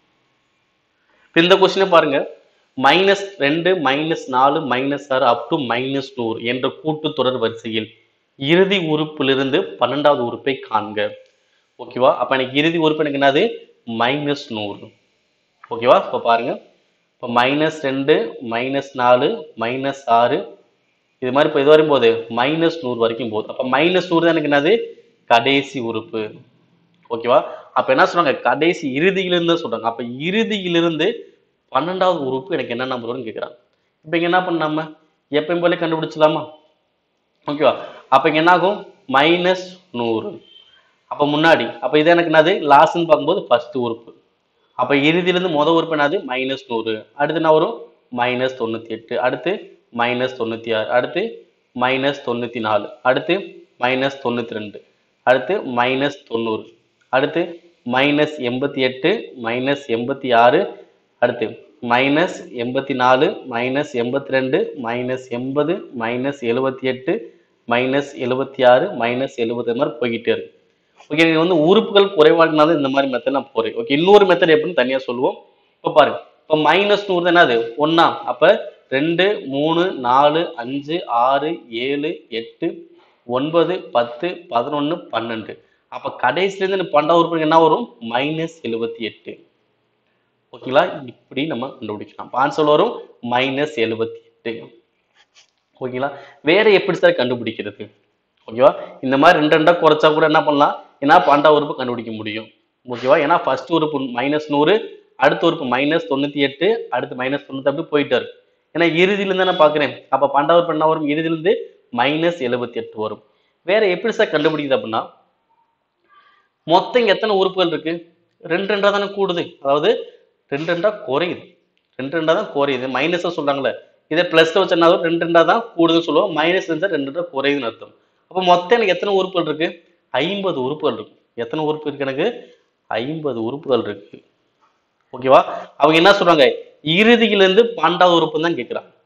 இந்த கொஸ்டினை பாருங்க மைனஸ் ரெண்டு மைனஸ் நாலு மைனஸ் ஆறு அப் டு மைனஸ் நூறு என்ற கூட்டுத்தொடர் வரிசையில் இறுதி உறுப்பிலிருந்து பன்னெண்டாவது உறுப்பை காண்க ஓகேவா அப்ப எனக்கு இறுதி உறுப்பு எனக்கு என்னது மைனஸ் நூறு ஓகேவா இப்போ பாருங்க இப்போ மைனஸ் ரெண்டு மைனஸ் நாலு மைனஸ் ஆறு இது மாதிரி இப்போ இது வரையும் போகுது மைனஸ் நூறு வரைக்கும் போகுது அப்போ மைனஸ் நூறு தான் எனக்கு என்னது கடைசி உறுப்பு ஓகேவா அப்ப என்ன சொல்றாங்க கடைசி இறுதியிலிருந்து சொல்றாங்க அப்ப இறுதியிலிருந்து பன்னெண்டாவது உறுப்பு எனக்கு என்ன நம்பர் வரும்னு கேட்குறாங்க இப்போ இங்க என்ன பண்ணாம எப்பயும் போல கண்டுபிடிச்சலாமா ஓகேவா அப்ப இங்க என்ன ஆகும் மைனஸ் நூறு அப்ப முன்னாடி அப்ப இது எனக்கு என்னது லாஸ்ட்னு பார்க்கும்போது ஃபர்ஸ்ட் உறுப்பு அப்ப இறுதியிலிருந்து முத உறுப்பு என்னது மைனஸ் நூறு அடுத்து என்ன வரும் மைனஸ் தொண்ணூத்தி எட்டு அடுத்து மைனஸ் தொண்ணூத்தி ஆறு அடுத்து மைனஸ் தொண்ணூத்தி நாலு அடுத்து மைனஸ் தொண்ணூத்தி ரெண்டு அடுத்து மைனஸ் தொண்ணூறு அடுத்து மைனஸ் எண்பத்தி எட்டு மைனஸ் எண்பத்தி ஆறு அடுத்து மைனஸ் எண்பத்தி நாலு மைனஸ் எண்பத்தி ரெண்டு மைனஸ் எண்பது மைனஸ் எழுபத்தி எட்டு மைனஸ் எழுபத்தி ஆறு மைனஸ் எழுபது மாதிரி போய்கிட்டே இருக்கு ஓகே இது வந்து உறுப்புகள் குறைவாடினாலும் இந்த மாதிரி மெத்தட் நான் போறேன் ஓகே இன்னொரு மெத்தட் எப்படின்னு தனியா சொல்லுவோம் இப்போ பாருங்க இப்போ மைனஸ் நூறு தான் என்னது ஒண்ணா அப்ப ரெண்டு மூணு நாலு அஞ்சு ஆறு ஏழு எட்டு ஒன்பது பத்து பதினொன்று பன்னெண்டு அப்போ கடைசிலேருந்து இந்த பன்னெண்டாவது உறுப்பு என்ன வரும் மைனஸ் எழுபத்தி எட்டு ஓகேங்களா இப்படி நம்ம கண்டுபிடிக்கலாம் ஆன்சர் வரும் மைனஸ் எழுபத்தி எட்டு ஓகேங்களா வேற எப்படி சார் கண்டுபிடிக்கிறது ஓகேவா இந்த மாதிரி ரெண்டு ரெண்டா குறைச்சா கூட என்ன பண்ணலாம் ஏன்னா பன்னெண்டாவது உறுப்பு கண்டுபிடிக்க முடியும் ஓகேவா ஏன்னா ஃபர்ஸ்ட் உறுப்பு மைனஸ் நூறு அடுத்த உறுப்பு மைனஸ் தொண்ணூத்தி எட்டு அடுத்து மைனஸ் தொண்ணூத்தி அப்படி போயிட்டு இருக்கு ஏன்னா இறுதியிலிருந்து நான் பார்க்குறேன் அப்போ பன்னெண்டாவது உறுப்பு என்ன வரும் இறுதியிலிருந்து மைனஸ் எழுபத்தி எட்டு வரும் வேற எப்படி சார் கண்டுபிடிக்குது அப்படின்னா மொத்தம் இங்க எத்தனை உறுப்புகள் இருக்கு ரெண்டு ரெண்டா தானே கூடுது அதாவது ரெண்டு ரெண்டா குறையுது ரெண்டு ரெண்டா தான் குறையுது மைனஸ் சொல்றாங்களே இதே பிளஸ் வச்சனா ரெண்டு ரெண்டா தான் கூடுதுன்னு சொல்லுவோம் மைனஸ் இருந்தா ரெண்டு ரெண்டா குறையுதுன்னு அர்த்தம் அப்போ மொத்தம் எனக்கு எத்தனை உறுப்புகள் இருக்கு ஐம்பது உறுப்புகள் இருக்கு எத்தனை உறுப்பு இருக்கு எனக்கு ஐம்பது உறுப்புகள் இருக்கு ஓகேவா அவங்க என்ன சொல்றாங்க இறுதியிலிருந்து பன்னெண்டாவது உறுப்பு தான் கேட்குறாங்க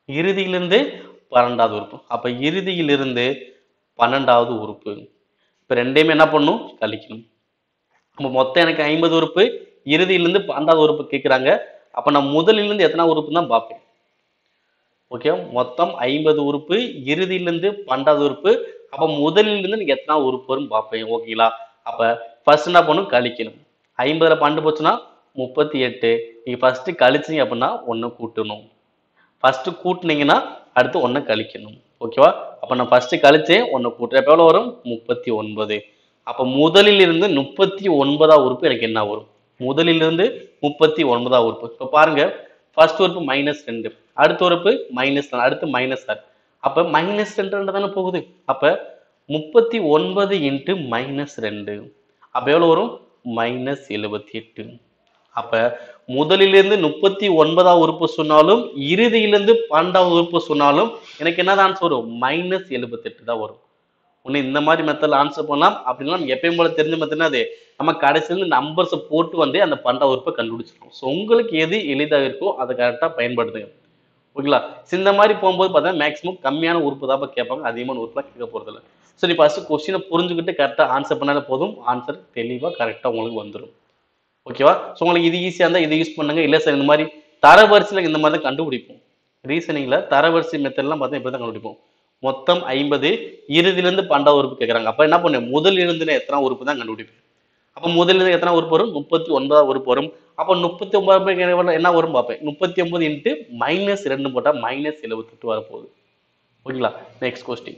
இறுதியிலிருந்து பன்னெண்டாவது உறுப்பு அப்ப இறுதியிலிருந்து பன்னெண்டாவது உறுப்பு இப்ப ரெண்டையுமே என்ன பண்ணும் கழிக்கணும் அப்ப மொத்தம் எனக்கு ஐம்பது உறுப்பு இறுதியிலிருந்து பன்னெண்டாவது உறுப்பு கேட்குறாங்க அப்ப நான் முதலிலிருந்து எத்தனை உறுப்பு தான் பார்ப்பேன் ஓகே மொத்தம் ஐம்பது உறுப்பு இறுதியிலிருந்து பன்னெண்டாவது உறுப்பு அப்ப முதலிலிருந்து எனக்கு எத்தனை உறுப்பு வரும் பார்ப்பேன் ஓகேங்களா அப்ப ஃபர்ஸ்ட் என்ன பண்ணும் கழிக்கணும் ஐம்பதுல பன்னெண்டு போச்சுன்னா முப்பத்தி எட்டு நீங்க ஃபர்ஸ்ட் கழிச்சீங்க அப்படின்னா ஒன்று கூட்டணும் ஃபர்ஸ்ட் கூட்டுனீங்கன்னா அடுத்து ஒன்று கழிக்கணும் ஓகேவா அப்போ நான் ஃபர்ஸ்ட் கழிச்சேன் ஒன்று கூட்டுறேன் எப்போ எவ்வளோ வரும் முப்பத்தி ஒன்பது அப்போ முதலில் இருந்து முப்பத்தி ஒன்பதாம் உறுப்பு எனக்கு என்ன வரும் முதலிலிருந்து முப்பத்தி ஒன்பதாம் உறுப்பு இப்போ பாருங்க ஃபர்ஸ்ட் உறுப்பு மைனஸ் ரெண்டு அடுத்த உறுப்பு மைனஸ் அடுத்து மைனஸ் ஆறு அப்போ மைனஸ் ரெண்டு தானே போகுது அப்போ முப்பத்தி ஒன்பது இன்ட்டு மைனஸ் ரெண்டு அப்போ எவ்வளோ வரும் மைனஸ் எழுபத்தி எட்டு அப்ப முதலிலிருந்து முப்பத்தி ஒன்பதாம் உறுப்பு சொன்னாலும் இறுதியிலிருந்து பன்னெண்டாவது உறுப்பு சொன்னாலும் எனக்கு என்ன ஆன்சர் வரும் மைனஸ் எழுபத்தெட்டு தான் வரும் ஒன்று இந்த மாதிரி மெத்தடில் ஆன்சர் பண்ணலாம் அப்படின்னா நம்ம எப்பயும் போல தெரிஞ்ச மெத்தட்னா அது நம்ம கடைசியில நம்பர்ஸை போட்டு வந்து அந்த பன்னெண்டாவது உறுப்பை கண்டுபிடிச்சிருக்கோம் ஸோ உங்களுக்கு எது எளிதாக இருக்கோ அதை கரெக்டாக பயன்படுத்துங்க ஓகேங்களா So, இந்த மாதிரி போகும்போது பார்த்தீங்கன்னா மேக்ஸிமம் கம்மியான உறுப்பு தான் கேட்பாங்க அதிகமான உறுப்புலாம் கேட்க போகிறதில்ல ஸோ நீ ஃபஸ்ட்டு கொஸ்டினை புரிஞ்சுக்கிட்டு கரெக்டாக ஆன்சர் பண்ணாலே போதும் ஆன்சர் தெளிவாக கரெக்டாக உங்களுக்கு வந்துடும் ஓகேவா ஸோ உங்களுக்கு இது ஈஸியாக இருந்தால் இதை யூஸ் பண்ணுங்க இல்லை சார் இந்த மாதிரி தரவரிசையில் இந்த மாதிரி தான் கண்டுபிடிப்போம் ரீசனிங்கில் தரவரிசை மெத்தட்லாம் பார்த்தா இப்படி தான் கண்டுபிடிப்போம் மொத்தம் ஐம்பது இறுதியிலேருந்து பன்னெண்டாவது உறுப்பு கேட்குறாங்க அப்போ என்ன பண்ணு முதல் இருந்து எத்தனை உறுப்பு தான் கண்டுபிடிப்பேன் அப்போ முதலில் எத்தனை உறுப்பு வரும் முப்பத்தி ஒன்பதாவது உறுப்பு வரும் அப்போ முப்பத்தி ஒன்பது என்ன வரும் பார்ப்பேன் முப்பத்தி ஒன்பது இன்ட்டு மைனஸ் ரெண்டு போட்டால் மைனஸ் எழுபத்தெட்டு வரப்போகுது ஓகேங்களா நெக்ஸ்ட் கொஸ்டின்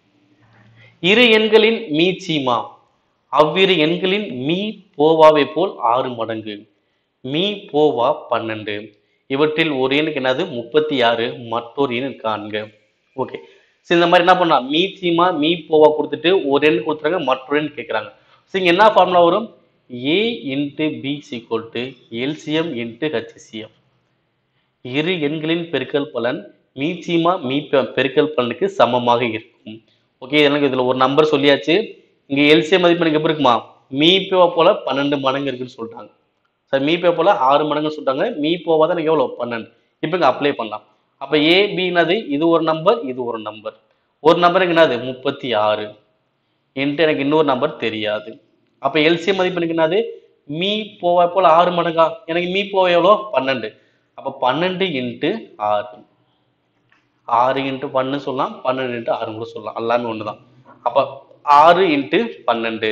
இரு எண்களின் மீச்சீமா அவ்விரு எண்களின் மீ போவாவை போல் ஆறு மடங்கு மீ போவா பன்னெண்டு இவற்றில் ஒரு எண்ணுக்கு என்னது முப்பத்தி ஆறு மற்றொரு எண் காண்க ஓகே சரி இந்த மாதிரி என்ன பண்ணா மீ சீமா மீ போவா கொடுத்துட்டு ஒரு எண் கொடுத்துறாங்க மற்றொரு எண் கேட்குறாங்க ஸோ இங்க என்ன ஃபார்முலா வரும் A into B equal to LCM into HCF இரு எண்களின் பெருக்கல் பலன் மீச்சீமா மீ பெ- பெருக்கல் பலனுக்கு சமமாக இருக்கும் ஓகே எனக்கு இதுல ஒரு நம்பர் சொல்லியாச்சு இங்க எல்சிஎம் மதிப்பு எனக்கு எப்படி இருக்குமா மீ போவா போல பன்னெண்டு மடங்கு இருக்குன்னு சொல்லிட்டாங்க சார் மீ போவா போல ஆறு மடங்கு சொல்லிட்டாங்க மீ போவா தான் எனக்கு எவ்வளவு பன்னெண்டு இப்போ இங்க அப்ளை பண்ணலாம் அப்ப ஏ என்னது இது ஒரு நம்பர் இது ஒரு நம்பர் ஒரு நம்பருக்கு என்னது முப்பத்தி ஆறு இன்ட்டு எனக்கு இன்னொரு நம்பர் தெரியாது அப்ப எல்சிஎம் மதிப்பு எனக்கு என்னது மீ போவா போல ஆறு மடங்கா எனக்கு மீ போவா எவ்வளோ பன்னெண்டு அப்ப பன்னெண்டு இன்ட்டு ஆறு ஆறு இன்ட்டு பண்ணு சொல்லலாம் பன்னெண்டு இன்ட்டு ஆறு கூட சொல்லலாம் எல்லாமே ஒண்ணுதான் அப்ப ஆறு இன்ட்டு பன்னெண்டு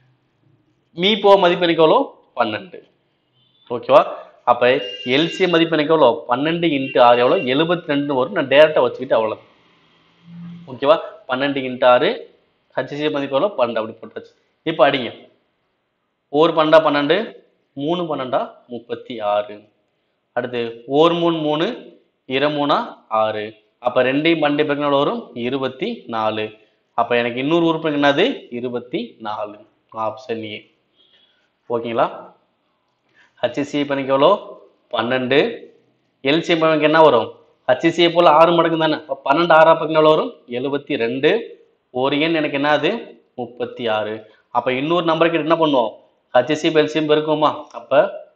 மீ போ மதிப்பு எனக்கு எவ்வளோ பன்னெண்டு ஓகேவா அப்ப எல்சிஎம் மதிப்பு எனக்கு எவ்வளோ பன்னெண்டு இன்ட்டு ஆறு எவ்வளோ எழுபத்தி ரெண்டு வரும் நான் டேரக்டா வச்சுக்கிட்டு அவ்வளோ ஓகேவா பன்னெண்டு இன்ட்டு ஆறு ஹச்சிசி மதிப்பு எவ்வளோ பன்னெண்டு அப்படி போட்டாச்சு இப்போ அடிங்க ஒரு பன்னெண்டா பன்னெண்டு மூணு பன்னெண்டா முப்பத்தி ஆறு அடுத்து ஓர் மூணு மூணு இரு மூணா ஆறு அப்ப ரெண்டையும் பன்னெண்டு பெருக்கினா எவ்வளவு வரும் இருபத்தி நாலு அப்ப எனக்கு இன்னொரு உறுப்பு என்னது இருபத்தி நாலு ஆப்ஷன் ஏ ஓகேங்களா ஹச்சிசி எனக்கு எவ்வளோ பன்னெண்டு எல்சி எனக்கு என்ன வரும் ஹச்சிசியை போல ஆறு மடங்கு தானே அப்ப பன்னெண்டு ஆறா பக்கம் எவ்வளோ வரும் எழுபத்தி ரெண்டு ஒரு எண் எனக்கு என்னது முப்பத்தி ஆறு அப்ப இன்னொரு நம்பருக்கு என்ன பண்ணுவோம் ஹச்சிசி எல்சியம் பெருக்குமா அப்ப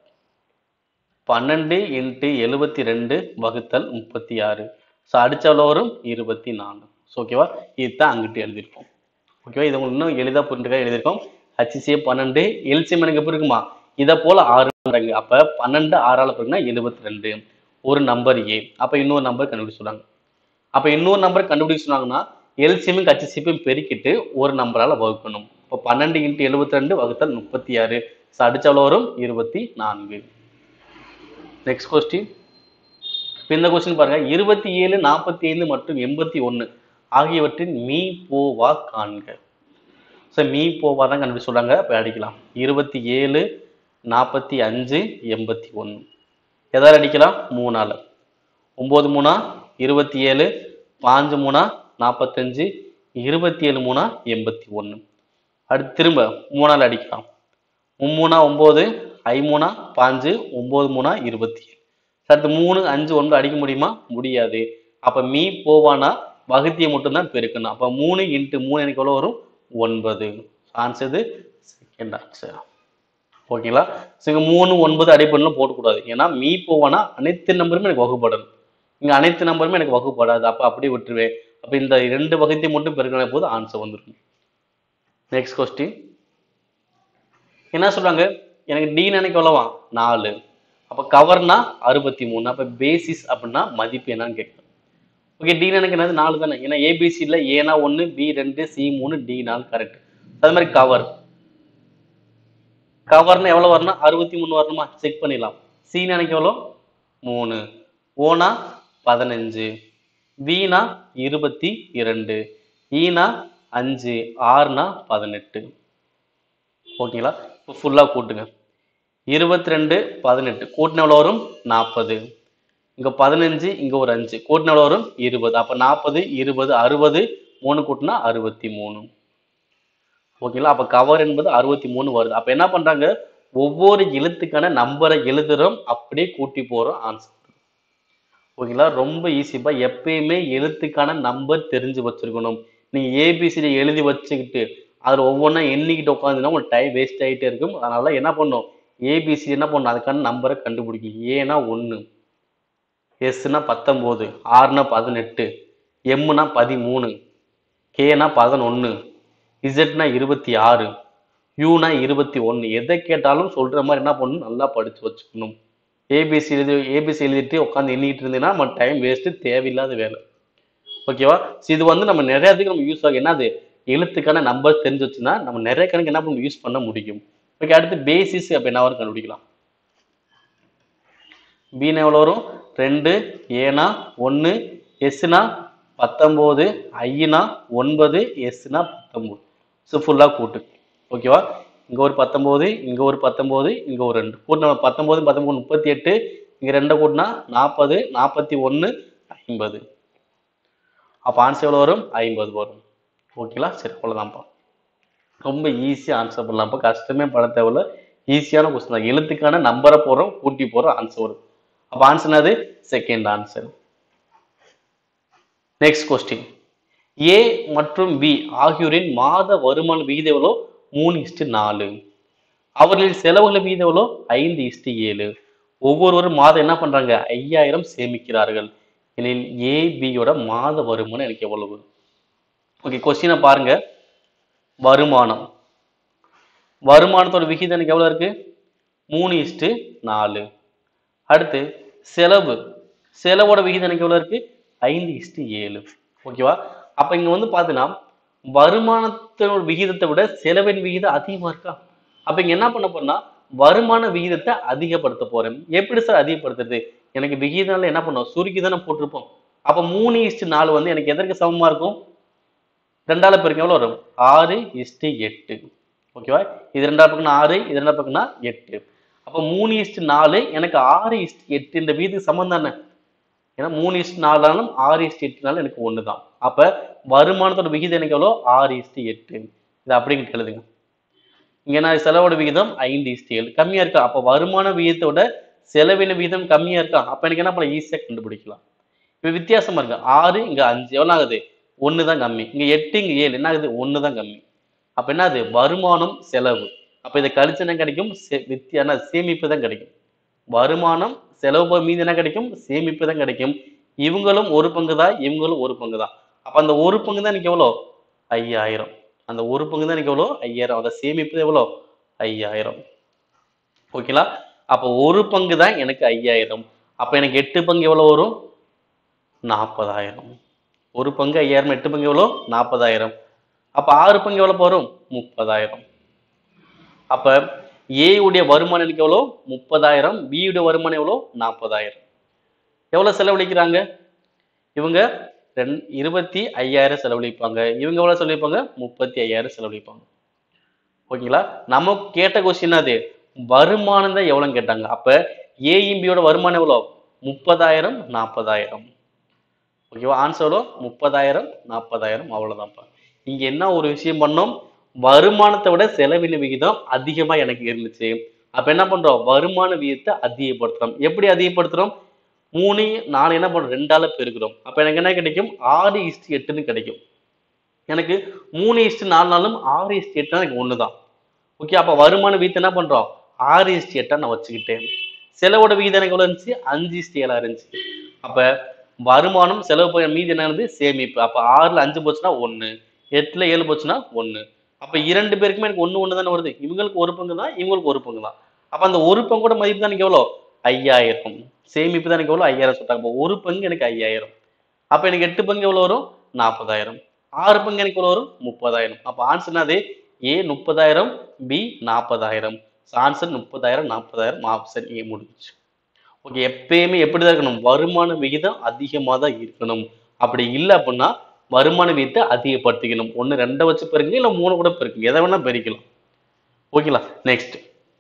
பன்னெண்டு இன்ட்டு எழுபத்தி ரெண்டு வகுத்தல் முப்பத்தி ஆறு ஸோ அடிச்ச எவ்வளோ வரும் இருபத்தி நாலு ஸோ ஓகேவா இதுதான் அங்கிட்டு எழுதியிருக்கோம் ஓகேவா இது உங்களுக்கு இன்னும் எளிதாக புரிஞ்சுக்க எழுதியிருக்கோம் ஹச்சிசிஏ பன்னெண்டு எல்சிஎம் எனக்கு எப்படி இருக்குமா இதை போல ஆறு மடங்கு அப்ப பன்னெண்டு ஆறால பிறகுனா எழுபத்தி ரெண்டு ஒரு நம்பர் ஏ அப்ப இன்னொரு நம்பர் கண்டுபிடிச்சு சொன்னாங்க அப்ப இன்னொரு நம்பர் கண்டுபிடிச்சு சொன்னாங்கன்னா எல்சிஎம் ஹச்சிசியும் பெருக்கிட்டு ஒரு நம்பரால வகுக்கணும் இப்போ பன்னெண்டு இன்ட்டு எழுபத்தி ரெண்டு வகுத்தல் முப்பத்தி ஆறு ஸோ அடிச்ச எவ்வளோ வரும் இருபத்தி நான்கு நெக்ஸ்ட் கொஸ்டின் இப்போ இந்த கொஸ்டின் பாருங்க இருபத்தி ஏழு நாற்பத்தி ஐந்து மற்றும் எண்பத்தி ஒன்று ஆகியவற்றின் மீ போவா காண்க ஸோ மீ போவா தான் கண்டுபிடி சொல்றாங்க இப்போ அடிக்கலாம் இருபத்தி ஏழு நாற்பத்தி அஞ்சு எண்பத்தி ஒன்று எதால் அடிக்கலாம் மூணால் ஒம்பது மூணா இருபத்தி ஏழு பாஞ்சு மூணா நாற்பத்தஞ்சு இருபத்தி ஏழு மூணா எண்பத்தி ஒன்று அடுத்து திரும்ப மூணால் அடிக்கலாம் மும்மூணா ஒம்பது ஐமூணா பாஞ்சு ஒம்பது மூணா இருபத்தி ஏழு அடுத்து மூணு அஞ்சு ஒன்று அடிக்க முடியுமா முடியாது அப்ப மீ போவானா வகுத்தியை மட்டும்தான் பெருக்கணும் அப்ப மூணு இன்ட்டு மூணு எனக்கு எவ்வளோ வரும் ஒன்பது ஆன்சர் செகண்ட் ஆன்சர் ஓகேங்களா ஸோ இங்க மூணு ஒன்பது அடிப்படையில் போடக்கூடாது ஏன்னா மீ போவானா அனைத்து நம்பருமே எனக்கு வகுப்படணும் இங்க அனைத்து நம்பருமே எனக்கு வகுப்படாது அப்ப அப்படியே விட்டுருவேன் அப்ப இந்த ரெண்டு வகைத்தையும் மட்டும் பெருக்கின போது ஆன்சர் வந்துடும் நெக்ஸ்ட் கொஸ்டின் என்ன சொல்றாங்க எனக்கு டி எனக்கு எவ்வளவா நாலு அப்ப கவர்னா அறுபத்தி மூணு அப்ப பேசிஸ் அப்படின்னா மதிப்பு என்னன்னு கேட்கலாம் ஓகே டி எனக்கு என்னது நாலு தானே ஏன்னா ஏபிசியில் ஏனா ஒன்று பி ரெண்டு சி மூணு டி நாலு கரெக்ட் அது மாதிரி கவர் கவர்னு எவ்வளோ வரணும் அறுபத்தி மூணு வரணுமா செக் பண்ணிடலாம் சீனா எனக்கு எவ்வளோ மூணு ஓனா பதினஞ்சு வீணா இருபத்தி இரண்டு ஈனா அஞ்சு ஆறுனா பதினெட்டு ஓகேங்களா இப்போ ஃபுல்லாக கூட்டுங்க இருபத்தி ரெண்டு பதினெட்டு கூட்டின எவ்வளோ வரும் நாற்பது இங்கே பதினஞ்சு இங்கே ஒரு அஞ்சு கூட்டின எவ்வளோ வரும் இருபது அப்போ நாற்பது இருபது அறுபது மூணு கூட்டினா அறுபத்தி மூணு ஓகேங்களா அப்போ கவர் என்பது அறுபத்தி மூணு வருது அப்போ என்ன பண்ணுறாங்க ஒவ்வொரு எழுத்துக்கான நம்பரை எழுதுறோம் அப்படியே கூட்டி போகிறோம் ஆன்சர் ஓகேங்களா ரொம்ப ஈஸிப்பா எப்பயுமே எழுத்துக்கான நம்பர் தெரிஞ்சு வச்சிருக்கணும் நீங்கள் ஏபிசிடி எழுதி வச்சுக்கிட்டு அதில் ஒவ்வொன்றா எண்ணிக்கிட்டு உட்காந்துன்னா உங்களுக்கு டைம் வேஸ்ட் ஆகிட்டே இருக்கும் அதனால என்ன பண்ணும் ஏபிசி என்ன பண்ணும் அதுக்கான நம்பரை கண்டுபிடிக்கும் ஏனா ஒன்று எஸ்னா பத்தொம்போது ஆறுனா பதினெட்டு எம்னா பதிமூணு கேனா பதினொன்று இசட்னா இருபத்தி ஆறு யூனா இருபத்தி ஒன்று எதை கேட்டாலும் சொல்கிற மாதிரி என்ன பண்ணணும் நல்லா படித்து வச்சுக்கணும் ஏபிசி எழுதி ஏபிசி எழுதிட்டு உட்காந்து எண்ணிட்டு இருந்தீங்கன்னா நம்ம டைம் வேஸ்ட்டு தேவையில்லாத வேலை ஓகேவா So இது வந்து நம்ம நிறைய இதுக்கு நம்ம யூஸ் ஆகும் என்னது எழுத்துக்கான நம்பர் தெரிஞ்சு வச்சுன்னா நம்ம நிறைய கணக்கு என்ன பண்ண யூஸ் பண்ண முடியும் ஓகே அடுத்து பேசிஸ் அப்போ என்ன வரும் கண்டுபிடிக்கலாம் பீனா எவ்வளோ வரும் ரெண்டு ஏனா ஒன்று எஸ்னா பத்தொம்போது ஐனா ஒன்பது எஸ்னா பத்தொம்போது ஸோ ஃபுல்லாக கூட்டு ஓகேவா இங்கே ஒரு பத்தொம்போது இங்கே ஒரு பத்தொம்போது இங்கே ஒரு ரெண்டு கூட்டின பத்தொம்போது பத்தொம்போது முப்பத்தி எட்டு இங்கே ரெண்டை கூட்டினா நாற்பது நாற்பத்தி ஒன்று ஐம்பது அப்போ ஆன்சர் எவ்வளோ வரும் ஐம்பது வரும் ஓகேங்களா சரி அவ்வளோதான்ப்பா ரொம்ப ஈஸியாக ஆன்சர் பண்ணலாம்ப்பா கஷ்டமே பட தேவையில்ல ஈஸியான கொஸ்டின் தான் எழுத்துக்கான நம்பரை போகிறோம் கூட்டி போகிறோம் ஆன்சர் வரும் அப்போ ஆன்சர் என்னது second answer next question A மற்றும் பி ஆகியோரின் மாத வருமான விகிதம் எவ்வளோ மூணு இஸ்டு நாலு அவர்களின் செலவுகள் விகிதம் எவ்வளோ ஐந்து இஸ்டு ஏழு ஒவ்வொருவரும் மாதம் என்ன பண்றாங்க ஐயாயிரம் சேமிக்கிறார்கள் எனில் ஏபியோட மாத வருமானம் எனக்கு எவ்வளவு ஓகே கொஸ்டினை பாருங்க வருமானம் வருமானத்தோட விகிதம் எனக்கு எவ்வளவு இருக்கு மூணு இஸ்டு நாலு அடுத்து செலவு செலவோட விகிதம் எனக்கு எவ்வளவு இருக்கு ஐந்து இஸ்டு ஏழு ஓகேவா அப்ப இங்க வந்து பாத்தீங்கன்னா வருமானத்தோட விகிதத்தை விட செலவின் விகிதம் அதிகமா இருக்கா அப்ப இங்க என்ன பண்ண போறேன்னா வருமான விகிதத்தை அதிகப்படுத்த போறேன் எப்படி சார் அதிகப்படுத்துறது எனக்கு விகிதம்ல என்ன பண்ணுவோம் சுருக்கி தானே போட்டிருப்போம் அப்ப மூணு இஸ்டு நாலு வந்து எனக்கு எதற்கு சமமா இருக்கும் ரெண்டால பெருக்கம் எவ்வளவு வரும் ஆறு இஸ்டு எட்டு ஓகேவா இது ரெண்டாவது பக்கம்னா ஆறு இது ரெண்டாவது பக்கம்னா எட்டு அப்போ மூணு இஸ்டு நாலு எனக்கு ஆறு இஸ்டு எட்டு இந்த வீதுக்கு சமம் தானே ஏன்னா மூணு இஸ்டு நாலாலும் ஆறு இஸ்டு எட்டுனாலும் எனக்கு ஒன்று தான் அப்போ வருமானத்தோட விகிதம் எனக்கு எவ்வளோ ஆறு இஸ்டு எட்டு இது அப்படிங்கிட்டு எழுதுங்க இங்க நான் செலவோட விகிதம் ஐந்து இஸ்டு ஏழு கம்மியா இருக்கா அப்போ வருமான விகிதத்தோட செலவின விகிதம் கம்மியா இருக்கா அப்போ எனக்கு என்ன பண்ணலாம் ஈஸியாக கண்டுபிடிக்கலாம் இப்போ வித்தியாசமா இருக்கு ஆறு இங்க அஞ்சு எவ்வளோ ஆகுது ஒன்று தான் கம்மி இங்க எட்டு இங்க ஏழு என்ன ஆகுது ஒன்று தான் கம்மி அப்போ என்னது வருமானம் செலவு அப்போ இதை கழிச்சு என்ன கிடைக்கும் சே- வித்தியான சேமிப்பு தான் கிடைக்கும் வருமானம் செலவு போக மீதி என்ன கிடைக்கும் சேமிப்பு தான் கிடைக்கும் இவங்களும் ஒரு பங்கு தான் இவங்களும் ஒரு பங்கு தான் அப்போ அந்த ஒரு பங்கு தான் எனக்கு எவ்வளோ ஐயாயிரம் அந்த ஒரு பங்கு தான் எனக்கு எவ்வளோ ஐயாயிரம் அந்த சேமிப்பு தான் எவ்வளோ ஐயாயிரம் ஓகேங்களா அப்போ ஒரு பங்கு தான் எனக்கு ஐயாயிரம் அப்போ எனக்கு எட்டு பங்கு எவ்வளோ வரும் நாற்பதாயிரம் ஒரு பங்கு ஐயாயிரம் எட்டு பங்கு எவ்வளோ நாற்பதாயிரம் அப்போ ஆறு பங்கு எவ்வளோ வரும் முப்பதாயிரம் அப்ப A உடைய வருமானம் எனக்கு எவ்வளோ முப்பதாயிரம் B உடைய வருமானம் எவ்வளோ நாற்பதாயிரம் எவ்வளோ செலவழிக்கிறாங்க இவங்க ரெண் இருபத்தி ஐயாயிரம் செலவழிப்பாங்க இவங்க எவ்வளோ செலவழிப்பாங்க முப்பத்தி ஐயாயிரம் செலவழிப்பாங்க ஓகேங்களா நம்ம கேட்ட கொஸ்டின் அது வருமானம் தான் எவ்வளோன்னு கேட்டாங்க அப்ப ஏயும் பியோட வருமானம் எவ்வளோ முப்பதாயிரம் நாற்பதாயிரம் ஓகேவா ஆன்சர் எவ்வளோ முப்பதாயிரம் நாற்பதாயிரம் அவ்வளோதான்ப்பா இங்க என்ன ஒரு விஷயம் பண்ணோம் வருமானத்தை விட செலவின விகிதம் அதிகமா எனக்கு இருந்துச்சு அப்ப என்ன பண்றோம் வருமான விகிதத்தை அதிகப்படுத்துறோம் எப்படி அதிகப்படுத்துறோம் மூணு நாலு என்ன பண்றோம் ரெண்டால பெருக்கிறோம் அப்ப எனக்கு என்ன கிடைக்கும் ஆறு இஸ்டு எட்டுன்னு கிடைக்கும் எனக்கு மூணு இஸ்டு நாலு நாளும் ஆறு இஸ்டு எட்டுனா எனக்கு ஒன்று தான் ஓகே அப்போ வருமான விகிதம் என்ன பண்றோம் ஆறு இஸ்டு எட்டா நான் வச்சுக்கிட்டேன் செலவோட விகிதம் எனக்கு எவ்வளோ இருந்துச்சு அஞ்சு இஸ்டு ஏழா இருந்துச்சு அப்ப வருமானம் செலவு பண்ண மீதி என்னது சேமிப்பு அப்ப ஆறுல அஞ்சு போச்சுன்னா ஒண்ணு எட்டுல ஏழு போச்சுன்னா ஒண்ணு அப்ப இரண்டு பேருக்குமே எனக்கு ஒண்ணு ஒண்ணு தானே வருது இவங்களுக்கு ஒரு பங்கு தான் இவங்களுக்கு ஒரு பங்கு தான் அப்ப அந்த ஒரு பங்கோட மதிப்பு தான் எனக்கு எவ்வளோ ஐயாயிரம் சேமிப்பு தான் எனக்கு எவ்வளோ ஐயாயிரம் சொல்லிட்டாங்க அப்ப ஒரு பங்கு எனக்கு ஐயாயிரம் அப்ப எனக்கு எட்டு பங்கு எவ்வளவு வரும் நாற்பதாயிரம் ஆறு பங்கு எனக்கு எவ்வளவு வரும் முப்பதாயிரம் அப்ப ஆன்சர் என்னது ஏ முப்பதாயிரம் பி நாற்பதாயிரம் ஆன்சர் முப்பதாயிரம் நாற்பதாயிரம் ஆப்ஷன் ஏ முடிஞ்சுச்சு ஓகே எப்பயுமே எப்படிதான் இருக்கணும் வருமான விகிதம் அதிகமாக தான் இருக்கணும் அப்படி இல்லை அப்படின்னா வருமான விகிதத்தை அதிகப்படுத்திக்கணும் ஒன்று ரெண்டை வச்சு பெருங்க இல்லை மூணு கூட பெருக்குங்க எதை வேணா பெருக்கலாம் ஓகேங்களா நெக்ஸ்ட்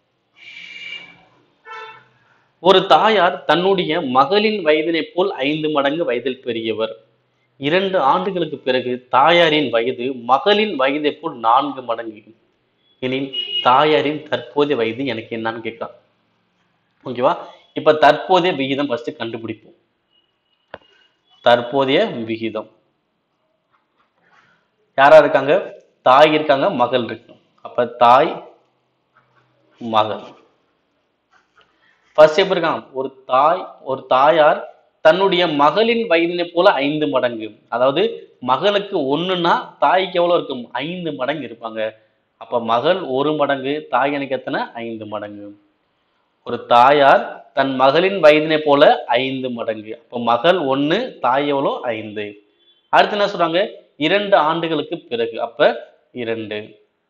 ஒரு தாயார் தன்னுடைய மகளின் வயதினை போல் ஐந்து மடங்கு வயதில் பெரியவர் இரண்டு ஆண்டுகளுக்கு பிறகு தாயாரின் வயது மகளின் வயதை போல் நான்கு மடங்கு எனில் தாயாரின் தற்போதைய வயது எனக்கு என்னன்னு கேட்கலாம் ஓகேவா இப்ப தற்போதைய விகிதம் ஃபர்ஸ்ட் கண்டுபிடிப்போம் தற்போதைய விகிதம் யாரா இருக்காங்க தாய் இருக்காங்க மகள் இருக்கு அப்ப தாய் மகள் ஃபர்ஸ்ட் எப்படி இருக்காங்க ஒரு தாய் ஒரு தாயார் தன்னுடைய மகளின் வயதினை போல ஐந்து மடங்கு அதாவது மகளுக்கு ஒண்ணுன்னா தாய்க்கு எவ்வளவு இருக்கும் ஐந்து மடங்கு இருப்பாங்க அப்ப மகள் ஒரு மடங்கு தாய் எனக்கு எத்தனை ஐந்து மடங்கு ஒரு தாயார் தன் மகளின் வயதினை போல ஐந்து மடங்கு அப்ப மகள் ஒண்ணு தாய் எவ்வளோ ஐந்து அடுத்து என்ன சொல்றாங்க இரண்டு ஆண்டுகளுக்கு பிறகு அப்ப இரண்டு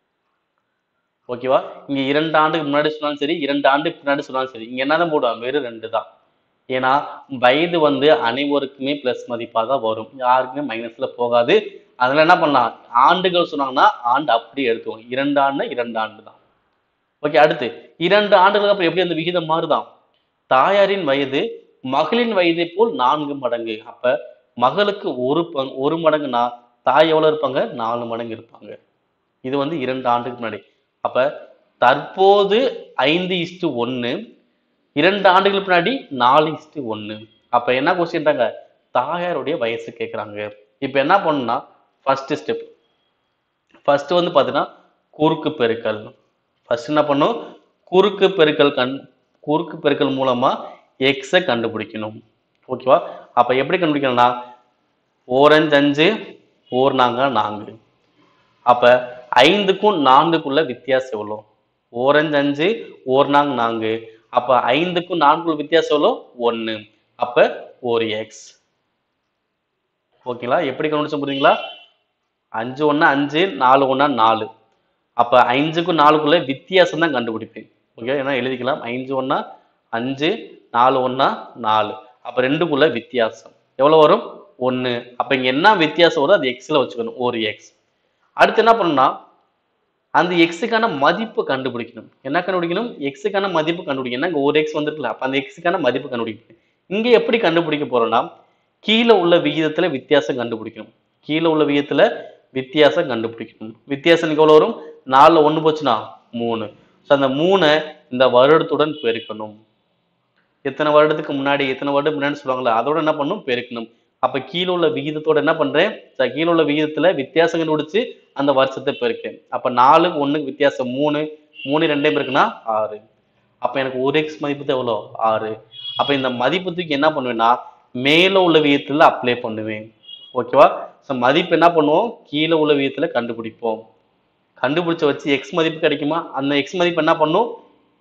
ஓகேவா இங்க இரண்டு ஆண்டுக்கு முன்னாடி சொன்னாலும் சரி இரண்டு ஆண்டுக்கு பின்னாடி சொன்னாலும் சரி இங்க என்னதான் போடுவாங்க வெறும் ரெண்டு தான் ஏன்னா வயது வந்து அனைவருக்குமே பிளஸ் மதிப்பாக தான் வரும் யாருக்குமே மைனஸ்ல போகாது அதுல என்ன பண்ணலாம் ஆண்டுகள் சொன்னாங்கன்னா ஆண்டு அப்படியே எடுத்துவோம் இரண்டு ஆண்டு இரண்டு ஆண்டு தான் ஓகே அடுத்து இரண்டு ஆண்டுகளுக்கு அப்புறம் எப்படி அந்த விகிதம் மாறுதான் தாயாரின் வயது மகளின் வயதை போல் நான்கு மடங்கு அப்ப மகளுக்கு ஒரு பங்கு ஒரு மடங்குனா தாய் எவ்வளவு இருப்பாங்க நாலு மடங்கு இருப்பாங்க இது வந்து இரண்டு ஆண்டுக்கு முன்னாடி அப்ப தற்போது ஐந்து இஸ்டு ஒன்னு இரண்டு ஆண்டுகளுக்கு முன்னாடி நாலு இஸ்டு ஒன்னு அப்ப என்ன கொஸ்டின்றாங்க தாயாருடைய வயசு கேட்குறாங்க இப்ப என்ன பண்ணணும்னா ஃபர்ஸ்ட் ஸ்டெப் ஃபர்ஸ்ட் வந்து பார்த்தீங்கன்னா குறுக்கு பெருக்கல் ஃபர்ஸ்ட் என்ன பண்ணும் குறுக்கு பெருக்கல் கண் குறுக்கு பெருக்கல் மூலமா எக்ஸை கண்டுபிடிக்கணும் ஓகேவா அப்ப எப்படி கண்டுபிடிக்கணும்னா ஓரஞ்சு அஞ்சு ஓர் நாங்க நான்கு அப்ப ஐந்துக்கும் நான்குக்குள்ள வித்தியாசம் எவ்வளோ ஓரஞ்சு அஞ்சு ஓர் நாங்க நான்கு அப்ப ஐந்துக்கும் நான்குக்குள்ள வித்தியாசம் எவ்வளோ ஒன்று அப்ப ஒரு எக்ஸ் ஓகேங்களா எப்படி கண்டுபிடிச்ச புரியுங்களா அஞ்சு ஒண்ணா அஞ்சு நாலு ஒண்ணா நாலு அப்ப அஞ்சுக்கும் நாலுக்குள்ள வித்தியாசம் தான் கண்டுபிடிப்பேன் ஓகே ஏன்னா எழுதிக்கலாம் அஞ்சு ஒண்ணா அஞ்சு நாலு ஒண்ணா நாலு அப்ப ரெண்டுக்குள்ள வித்தியாசம் எவ்வளவு வரும் ஒண்ணு அப்ப இங்க என்ன வித்தியாசம் வரும் அது எக்ஸ்ல வச்சுக்கணும் ஒரு எக்ஸ் அடுத்து என்ன பண்ணணும்னா அந்த எக்ஸுக்கான மதிப்பு கண்டுபிடிக்கணும் என்ன கண்டுபிடிக்கணும் எக்ஸுக்கான மதிப்பு கண்டுபிடிக்கணும் ஏன்னா இங்க ஒரு எக்ஸ் வந்துருக்குல்ல அப்ப அந்த எக்ஸுக்கான மதிப்பு கண்டுபிடிக்கணும் இங்க எப்படி கண்டுபிடிக்க போறோம்னா கீழே உள்ள விகிதத்துல வித்தியாசம் கண்டுபிடிக்கணும் கீழே உள்ள விகிதத்துல வித்தியாசம் கண்டுபிடிக்கணும் வித்தியாசம் எனக்கு எவ்வளவு வரும் நாலுல ஒண்ணு போச்சுன்னா மூணு ஸோ அந்த மூணை இந்த வருடத்துடன் பெருக்கணும் எத்தனை வருடத்துக்கு முன்னாடி எத்தனை வருடம் முன்னாடி சொல்லுவாங்களே அதோட என்ன பண்ணணும் பெருக்கணும் அப்ப கீழே உள்ள விகிதத்தோட என்ன பண்றேன் ச- கீழே உள்ள விகிதத்துல வித்தியாசம் கண்டுபிடிச்சு அந்த வருஷத்தை பெருக்கேன் அப்ப நாலு ஒண்ணுக்கு வித்தியாசம் மூணு மூணு ரெண்டையும் பெருக்குனா ஆறு அப்ப எனக்கு ஒரு எக்ஸ் மதிப்பு தான் எவ்வளோ ஆறு அப்ப இந்த மதிப்பு தூக்கி என்ன பண்ணுவேன்னா மேல உள்ள விகிதத்துல அப்ளை பண்ணுவேன் ஓகேவா ஸோ மதிப்பு என்ன பண்ணுவோம் கீழே உள்ள விகிதத்துல கண்டுபிடிப்போம் கண்டுபிடிச்ச வச்சு எக்ஸ் மதிப்பு கிடைக்குமா அந்த எக்ஸ் மதிப்பு என்ன பண்ணும்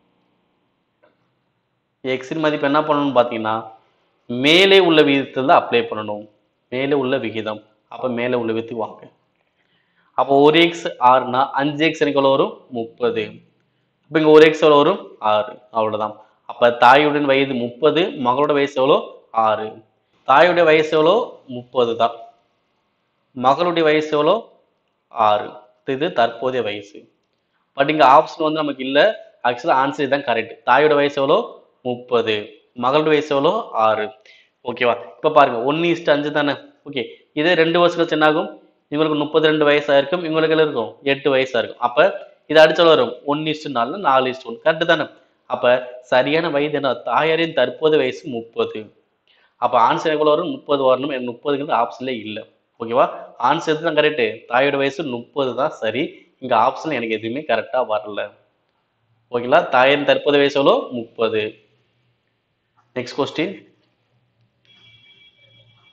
எக்ஸின் மதிப்பு என்ன பண்ணணும்னு பார்த்தீங்கன்னா மேலே உள்ள விகிதத்தில் தான் அப்ளை பண்ணணும் மேலே உள்ள விகிதம் அப்போ மேலே உள்ள விகிதத்துக்கு வாங்க அப்போ ஒரு எக்ஸ் ஆறுனா அஞ்சு எக்ஸ் எனக்கு எவ்வளோ வரும் முப்பது அப்போ இங்கே ஒரு எக்ஸ் எவ்வளோ வரும் ஆறு அவ்வளோதான் அப்போ தாயுடன் வயது முப்பது மகளோட வயசு எவ்வளோ ஆறு தாயுடைய வயசு எவ்வளோ முப்பது தான் மகளுடைய வயசு எவ்வளோ ஆறு இது தற்போதைய வயசு பட் இங்க ஆப்ஷன் வந்து நமக்கு இல்ல ஆக்சுவலா ஆன்சர் தான் கரெக்ட் தாயோட வயசு எவ்வளோ முப்பது மகளோட வயசு எவ்வளோ ஆறு ஓகேவா இப்ப பாருங்க ஒன்னு இஸ்ட் அஞ்சு தானே ஓகே இதே ரெண்டு வருஷம் கழிச்சு என்ன ஆகும் இவங்களுக்கு முப்பது ரெண்டு வயசா இருக்கும் இவங்களுக்கு எல்லாம் இருக்கும் எட்டு வயசா இருக்கும் அப்ப இது அடிச்சாலும் வரும் ஒன்னு இஸ்ட் நாலு நாலு இஸ்ட் ஒன்று கரெக்ட் தானே அப்ப சரியான வயது என்ன தாயாரின் தற்போது வயசு முப்பது அப்ப ஆன்சர் எவ்வளவு வரும் முப்பது வரணும் எனக்கு முப்பதுங்கிறது ஆப்ஷன்ல இல்லை ஓகேவா ஆன்சர் தான் கரெக்ட் தாயோட வயசு முப்பது தான் சரி இங்க ஆப்ஷன் எனக்கு எதுவுமே கரெக்டா வரல ஓகேங்களா தாயின் தற்போது வயசு எவ்வளோ முப்பது நெக்ஸ்ட் கொஸ்டின்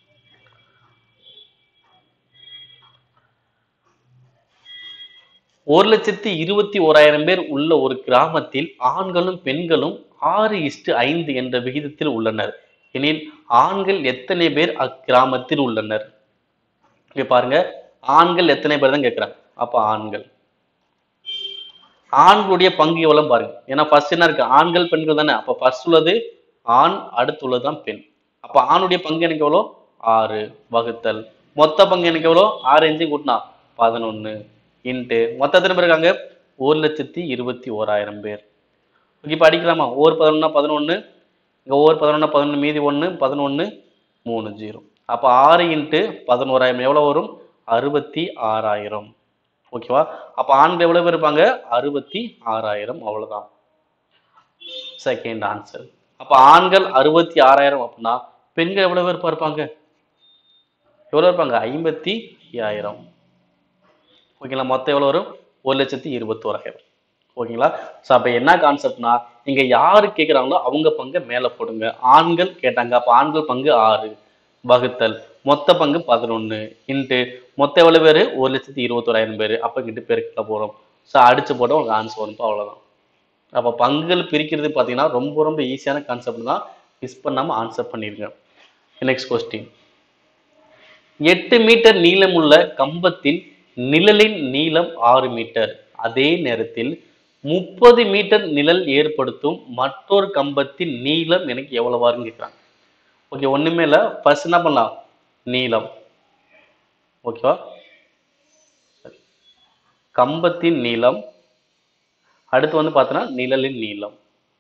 ஒரு லட்சத்தி இருபத்தி ஓராயிரம் பேர் உள்ள ஒரு கிராமத்தில் ஆண்களும் பெண்களும் ஆறு இஸ்டு ஐந்து என்ற விகிதத்தில் உள்ளனர் எனில் ஆண்கள் எத்தனை பேர் அக்கிராமத்தில் உள்ளனர் இங்க பாருங்க ஆண்கள் எத்தனை பேர் தான் கேட்கிறாங்க அப்ப ஆண்கள் ஆண்களுடைய பங்கு எவ்வளவு பாருங்க ஏன்னா ஃபர்ஸ்ட் என்ன இருக்கு ஆண்கள் பெண்கள் தானே அப்ப ஃபர்ஸ்ட் உள்ளது ஆண் அடுத்து உள்ளதுதான் பெண் அப்ப ஆணுடைய பங்கு எனக்கு எவ்வளோ ஆறு வகுத்தல் மொத்த பங்கு எனக்கு எவ்வளோ ஆறு அஞ்சு கூட்டினா பதினொன்னு இன்ட்டு மொத்த எத்தனை பேர் இருக்காங்க ஒரு லட்சத்தி இருபத்தி ஓராயிரம் பேர் இப்போ அடிக்கலாமா ஓர் பதினொன்னா பதினொன்று இங்கே ஓர் பதினொன்னா பதினொன்று மீதி ஒன்று பதினொன்று மூணு ஜீரோ அப்போ ஆறு இன்ட்டு பதினோராயிரம் எவ்வளோ வரும் அறுபத்தி ஆறாயிரம் ஓகேவா அப்போ ஆண்கள் எவ்வளோ பேர் இருப்பாங்க அறுபத்தி ஆறாயிரம் அவ்வளோதான் செகண்ட் ஆன்சர் அப்போ ஆண்கள் அறுபத்தி ஆறாயிரம் அப்படின்னா பெண்கள் எவ்வளோ பேர் இருப்பாங்க எவ்வளோ இருப்பாங்க ஐம்பத்தி ஐயாயிரம் ஓகேங்களா மொத்தம் எவ்வளோ வரும் ஒரு லட்சத்தி இருபத்தோராயிரம் ஓகேங்களா ஸோ அப்போ என்ன கான்செப்ட்னா இங்க யாரு கேட்குறாங்களோ அவங்க பங்கை மேலே போடுங்க ஆண்கள் கேட்டாங்க அப்போ ஆண்கள் பங்கு ஆறு வகுத்தல் மொத்த பங்கு பதினொன்று இன்ட்டு மொத்தம் எவ்வளோ பேர் ஒரு லட்சத்தி இருபத்தோராயிரம் பேர் அப்போ இங்கிட்டு பெருக்கில போகிறோம் ஸோ அடிச்சு போட்டால் உங்களுக்கு ஆன்சர் வரும் அவ்வளோதான் அப்போ பங்குகள் பிரிக்கிறது பார்த்தீங்கன்னா ரொம்ப ரொம்ப ஈஸியான கான்செப்ட் தான் மிஸ் பண்ணாமல் ஆன்சர் பண்ணிருங்க நெக்ஸ்ட் கொஸ்டின் எட்டு மீட்டர் நீளமுள்ள கம்பத்தின் நிழலின் நீளம் ஆறு மீட்டர் அதே நேரத்தில் முப்பது மீட்டர் நிழல் ஏற்படுத்தும் மற்றொரு கம்பத்தின் நீளம் எனக்கு எவ்வளவாருன்னு கேட்குறாங்க ஓகே ஒண்ணுமே இல்லை ஃபர்ஸ்ட் என்ன பண்ணலாம் நீளம் ஓகேவா சரி. கம்பத்தின் நீளம் அடுத்து வந்து பார்த்தோன்னா நிழலின் நீளம்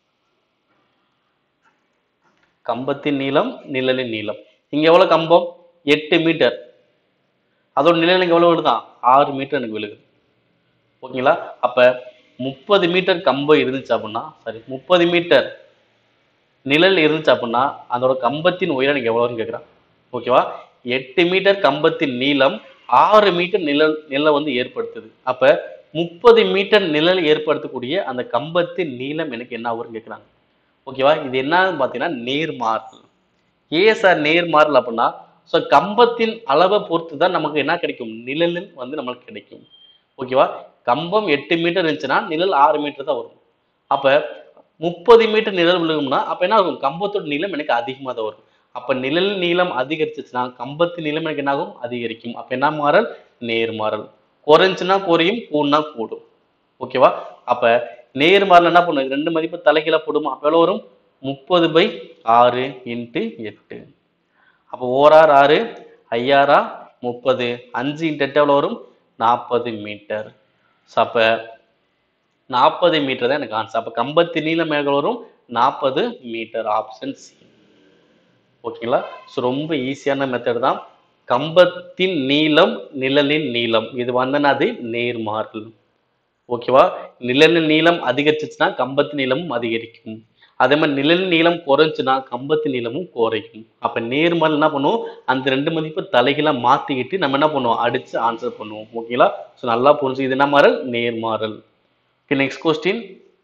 கம்பத்தின் நீளம் நிழலின் நீளம் இங்க எவ்வளவு கம்பம் எட்டு மீட்டர் அதோட நிழல் எனக்கு எவ்வளவு விழுதான் ஆறு மீட்டர் எனக்கு விழுகுது ஓகேங்களா அப்ப முப்பது மீட்டர் கம்பம் இருந்துச்சு அப்படின்னா சாரி முப்பது மீட்டர் நிழல் இருந்துச்சு அப்படின்னா அதோட கம்பத்தின் உயரம் எனக்கு எவ்வளவுன்னு கேட்குறான் ஓகேவா எட்டு மீட்டர் கம்பத்தின் நீளம் ஆறு மீட்டர் நிழல் நிழலை வந்து ஏற்படுத்துது அப்ப முப்பது மீட்டர் நிழல் ஏற்படுத்தக்கூடிய அந்த கம்பத்தின் நீளம் எனக்கு என்ன ஆகும்னு கேட்குறாங்க ஓகேவா இது என்னன்னு பார்த்தீங்கன்னா நேர்மாறல் ஏன் சார் நேர்மாறல் அப்படின்னா ஸோ கம்பத்தின் அளவை பொறுத்து தான் நமக்கு என்ன கிடைக்கும் நிழலில் வந்து நம்மளுக்கு கிடைக்கும் ஓகேவா கம்பம் எட்டு மீட்டர் இருந்துச்சுன்னா நிழல் ஆறு மீட்டர் தான் வரும் அப்ப முப்பது மீட்டர் நிழல் விழுகும்னா அப்ப என்ன ஆகும் கம்பத்தோட நீளம் எனக்கு அதிகமாக தான் வரும் அப்ப நிழல் நீளம் அதிகரிச்சுச்சுன்னா கம்பத்தின் நீளம் எனக்கு என்ன ஆகும் அதிகரிக்கும் அப்ப என்ன மாறல் நேர்மாறல் குறைஞ்சுன்னா குறையும் கூடுனா கூடும் ஓகேவா அப்ப நேர்மாறல் என்ன பண்ணும் ரெண்டு மதிப்பு தலைகீழ போடுமா அப்ப எவ்வளவு வரும் முப்பது பை ஆறு இன்ட்டு எட்டு அப்போ ஓரார் ஆறு ஐயாரா முப்பது அஞ்சு இன்ட்டு எட்டு எவ்வளோ வரும் நாற்பது மீட்டர் ஸோ அப்போ நாற்பது மீட்டர் தான் எனக்கு ஆன்சர் அப்போ கம்பத்து நீளம் எவ்வளோ வரும் நாற்பது மீட்டர் ஆப்ஷன் சி ஓகேங்களா ஸோ ரொம்ப ஈஸியான மெத்தட் தான் கம்பத்தின் நீளம் நிழலின் நீளம் இது வந்து அது நேர்மாறல் ஓகேவா நிழலின் நீளம் அதிகரிச்சுச்சுன்னா கம்பத்தின் நீளமும் அதிகரிக்கும் அதே மாதிரி நிழலின் நீளம் குறைஞ்சுன்னா கம்பத்தின் நீளமும் குறையும் அப்ப நேர்மாறல் என்ன பண்ணுவோம் அந்த ரெண்டு மதிப்பு தலைகீழா மாத்திக்கிட்டு நம்ம என்ன பண்ணுவோம் அடிச்சு ஆன்சர் பண்ணுவோம் ஓகேங்களா ஸோ நல்லா புரிஞ்சு இது என்ன மாறல் நேர்மாறல் நெக்ஸ்ட் கொஸ்டின்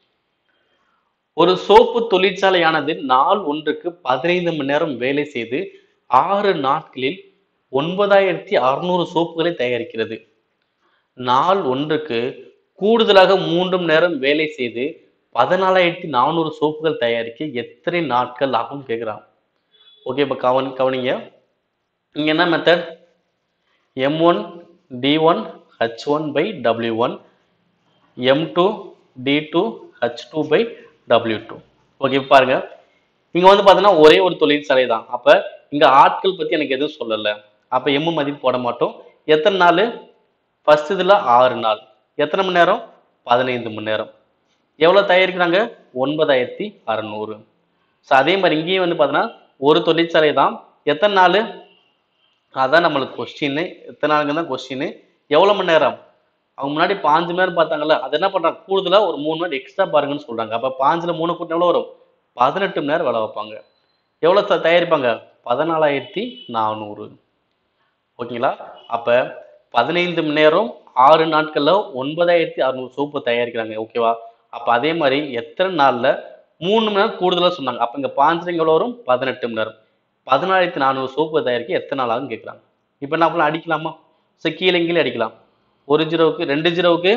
ஒரு சோப்பு தொழிற்சாலையானது நாள் ஒன்றுக்கு பதினைந்து மணி நேரம் வேலை செய்து ஆறு நாட்களில் ஒன்பதாயிரத்தி அறுநூறு சோப்புகளை தயாரிக்கிறது நாள் ஒன்றுக்கு கூடுதலாக மூன்று மணி நேரம் வேலை செய்து பதினாலாயிரத்தி நானூறு சோப்புகள் தயாரிக்க எத்தனை நாட்கள் ஆகும் கேட்குறான் ஓகே இப்போ கவனி கவனிங்க இங்க என்ன method M one D one H one by W one M two D two H two by W two okay இப்ப பாருங்க இங்க வந்து பார்த்தீங்கன்னா ஒரே ஒரு தொழிற்சாலை தான் அப்ப இங்க ஆட்கள் பத்தி எனக்கு எதுவும் சொல்லலை அப்ப எம் மதிப்பு போட மாட்டோம் எத்தனை நாள் ஃபர்ஸ்ட் இதுல ஆறு நாள் எத்தனை மணி நேரம் பதினைந்து மணி நேரம் எவ்வளவு தயாரிக்கிறாங்க ஒன்பதாயிரத்தி அறநூறு ஸோ அதே மாதிரி இங்கேயும் வந்து பார்த்தீங்கன்னா ஒரு தொழிற்சாலை தான் எத்தனை நாள் அதான் நம்மளுக்கு கொஸ்டின் எத்தனை நாளுங்க தான் கொஸ்டின் எவ்வளவு மணி நேரம் அவங்க முன்னாடி பாஞ்சு மணி நேரம் பார்த்தாங்கல்ல அது என்ன பண்றாங்க கூடுதலா ஒரு மூணு மணி நேரம் எக்ஸ்ட்ரா பாருங்கன்னு சொல்றாங்க அப்ப பாஞ்சுல மூணு கூட்டம் எவ்வளவு வரும் பதினெட்டு மணி நேரம் வேலை வைப்பாங்க எவ்வளவு த- தயாரிப்பாங்க பதினாலாயிரத்தி நானூறு ஓகேங்களா அப்ப பதினைந்து மணி நேரம் ஆறு நாட்கள்ல ஒன்பதாயிரத்தி அறுநூறு சோப்பு தயாரிக்கிறாங்க ஓகேவா அப்ப அதே மாதிரி எத்தனை நாள்ல மூணு மணி நேரம் கூடுதலா சொன்னாங்க அப்ப இங்க பாஞ்சு எவ்வளவு வரும் பதினெட்டு மணி நேரம் பதினாயிரத்தி நானூறு சோப்பு தயாரிக்க எத்தனை நாள் ஆகும் கேட்குறாங்க இப்போ என்ன பண்ணலாம் அடிக்கலாமா ஸோ கீழே கீழே அடிக்கலாம் ஒரு ஜீரோவுக்கு ரெண்டு ஜீரோவுக்கு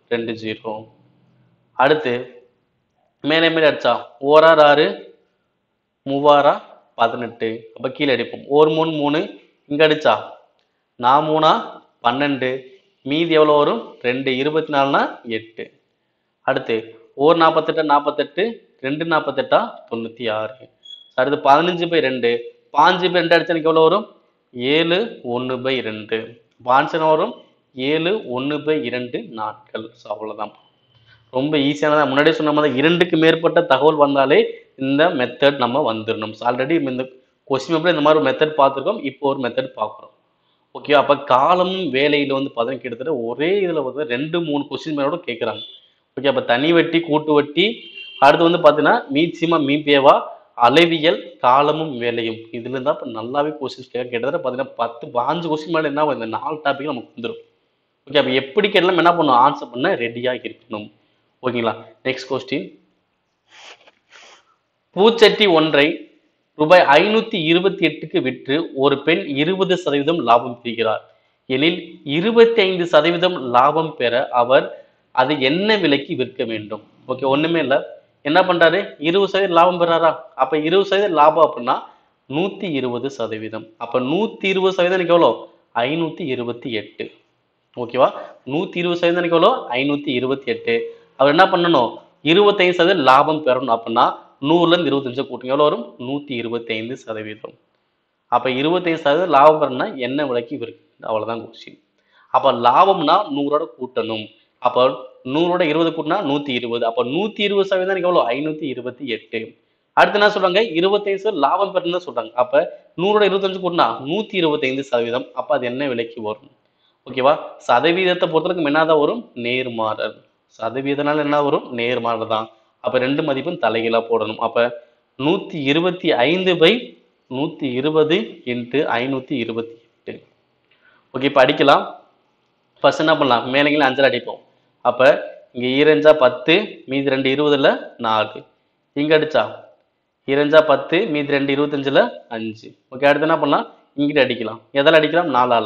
ரெண்டு ஜீரோ அடுத்து மேலே மேலே அடிச்சா ஓராறு ஆறு மூவாரா பதினெட்டு அப்போ கீழே அடிப்போம் ஒரு மூணு மூணு இங்கே அடிச்சா நான் மூணா பன்னெண்டு மீதி எவ்வளோ வரும் ரெண்டு இருபத்தி நாலுனா எட்டு அடுத்து ஒரு நாற்பத்தெட்டு நாற்பத்தெட்டு ரெண்டு நாற்பத்தெட்டா தொண்ணூற்றி ஆறு அடுத்து பதினஞ்சு பை ரெண்டு பாஞ்சு பை ரெண்டு அடிச்சா எனக்கு எவ்வளோ வரும் ஏழு ஒன்று பை ரெண்டு பாஞ்சு வரும் ஏழு ஒன்று பை இரண்டு நாட்கள் ஸோ அவ்வளோதான் ரொம்ப ஈஸியானதா முன்னாடியே சொன்ன மாதிரி இரண்டுக்கு மேற்பட்ட தகவல் வந்தாலே இந்த மெத்தட் நம்ம வந்துடணும் ஆல்ரெடி இந்த கொஸ்டின் பேப்பர் இந்த மாதிரி ஒரு மெத்தட் பார்த்துருக்கோம் இப்போ ஒரு மெத்தட் பார்க்குறோம் ஓகே அப்போ காலமும் வேலையில் வந்து பார்த்தீங்கன்னா கிட்டத்தட்ட ஒரே இதில் வந்து ரெண்டு மூணு கொஸ்டின் மேலோட கேட்குறாங்க ஓகே அப்போ தனி வட்டி கூட்டு வட்டி அடுத்து வந்து பார்த்தீங்கன்னா மீச்சிமா மீபேவா அளவியல் காலமும் வேலையும் இதுல இருந்தால் இப்போ நல்லாவே கொஸ்டின்ஸ் கேட்க கிட்டத்தட்ட பார்த்தீங்கன்னா பத்து பாஞ்சு கொஸ்டின் மேலே என்ன ஆகும்? இந்த நாலு டாபிக் நமக்கு வந்துடும் ஓகே அப்போ எப்படி கேட்டாலும் என்ன பண்ணணும் ஆன்சர் பண்ண ரெடியாக இருக்கணும் ஓகேங்களா நெக்ஸ்ட் கொஸ்டின் பூச்சட்டி ஒன்றை ரூபாய் ஐநூத்தி இருபத்தி எட்டுக்கு விற்று ஒரு பெண் இருபது சதவீதம் லாபம் பெறுகிறார் எனில் இருபத்தி ஐந்து சதவீதம் லாபம் பெற அவர் அதை என்ன விலைக்கு விற்க வேண்டும் ஓகே ஒண்ணுமே இல்லை என்ன பண்றாரு இருபது சதவீதம் லாபம் பெறாரா அப்ப இருபது சதவீதம் லாபம் அப்படின்னா நூத்தி இருபது சதவீதம் அப்ப நூத்தி இருபது சதவீதம் எனக்கு எவ்வளோ ஐநூத்தி இருபத்தி எட்டு ஓகேவா நூத்தி இருபது சதவீதம் எனக்கு எவ்வளோ ஐநூத்தி இருபத்தி எட்டு அவர் என்ன பண்ணணும் இருபத்தைந்து சதவீதம் லாபம் பெறணும் அப்படின்னா நூறுல இருந்து இருபத்தஞ்சு கூட்டுங்க எவ்வளோ வரும் நூத்தி இருபத்தைந்து சதவீதம் அப்ப இருபத்தைந்து சதவீதம் லாபம் பெறணும்னா என்ன விலைக்கு இருக்கு அவ்வளவுதான் கொஸ்டின் அப்ப லாபம்னா நூறோட கூட்டணும் அப்ப நூறோட இருபது கூட்டினா நூத்தி இருபது அப்ப நூத்தி இருபது சதவீதம் எனக்கு எவ்வளோ ஐநூத்தி இருபத்தி எட்டு அடுத்து என்ன சொல்றாங்க இருபத்தைந்து சதவீதம் லாபம் பெறணும் தான் சொல்றாங்க அப்ப நூறோட இருபத்தஞ்சு கூட்டினா நூத்தி இருபத்தைந்து சதவீதம் அப்ப அது என்ன விலைக்கு வரும் ஓகேவா சதவீதத்தை பொறுத்தவரைக்கும் என்னதான் வரும் நேர்மாறல் சதவீதனால என்ன வரும் நேர்மாறல் தான் அப்ப ரெண்டு மதிப்பும் தலைகீழா போடணும் அப்ப நூத்தி இருபத்தி ஐந்து பை நூத்தி இருபது இன்ட்டு ஐநூத்தி இருபத்தி எட்டு ஓகே இப்போ அடிக்கலாம் ஃபர்ஸ்ட் என்ன பண்ணலாம் மேலங்கில அஞ்சல் அடிப்போம் அப்ப இங்க ஈரஞ்சா பத்து மீதி ரெண்டு இருபதுல நாலு இங்க அடிச்சா ஈரஞ்சா பத்து மீதி ரெண்டு இருபத்தஞ்சுல அஞ்சு ஓகே அடுத்து என்ன பண்ணலாம் இங்கிட்ட அடிக்கலாம் எதால அடிக்கலாம் நாலால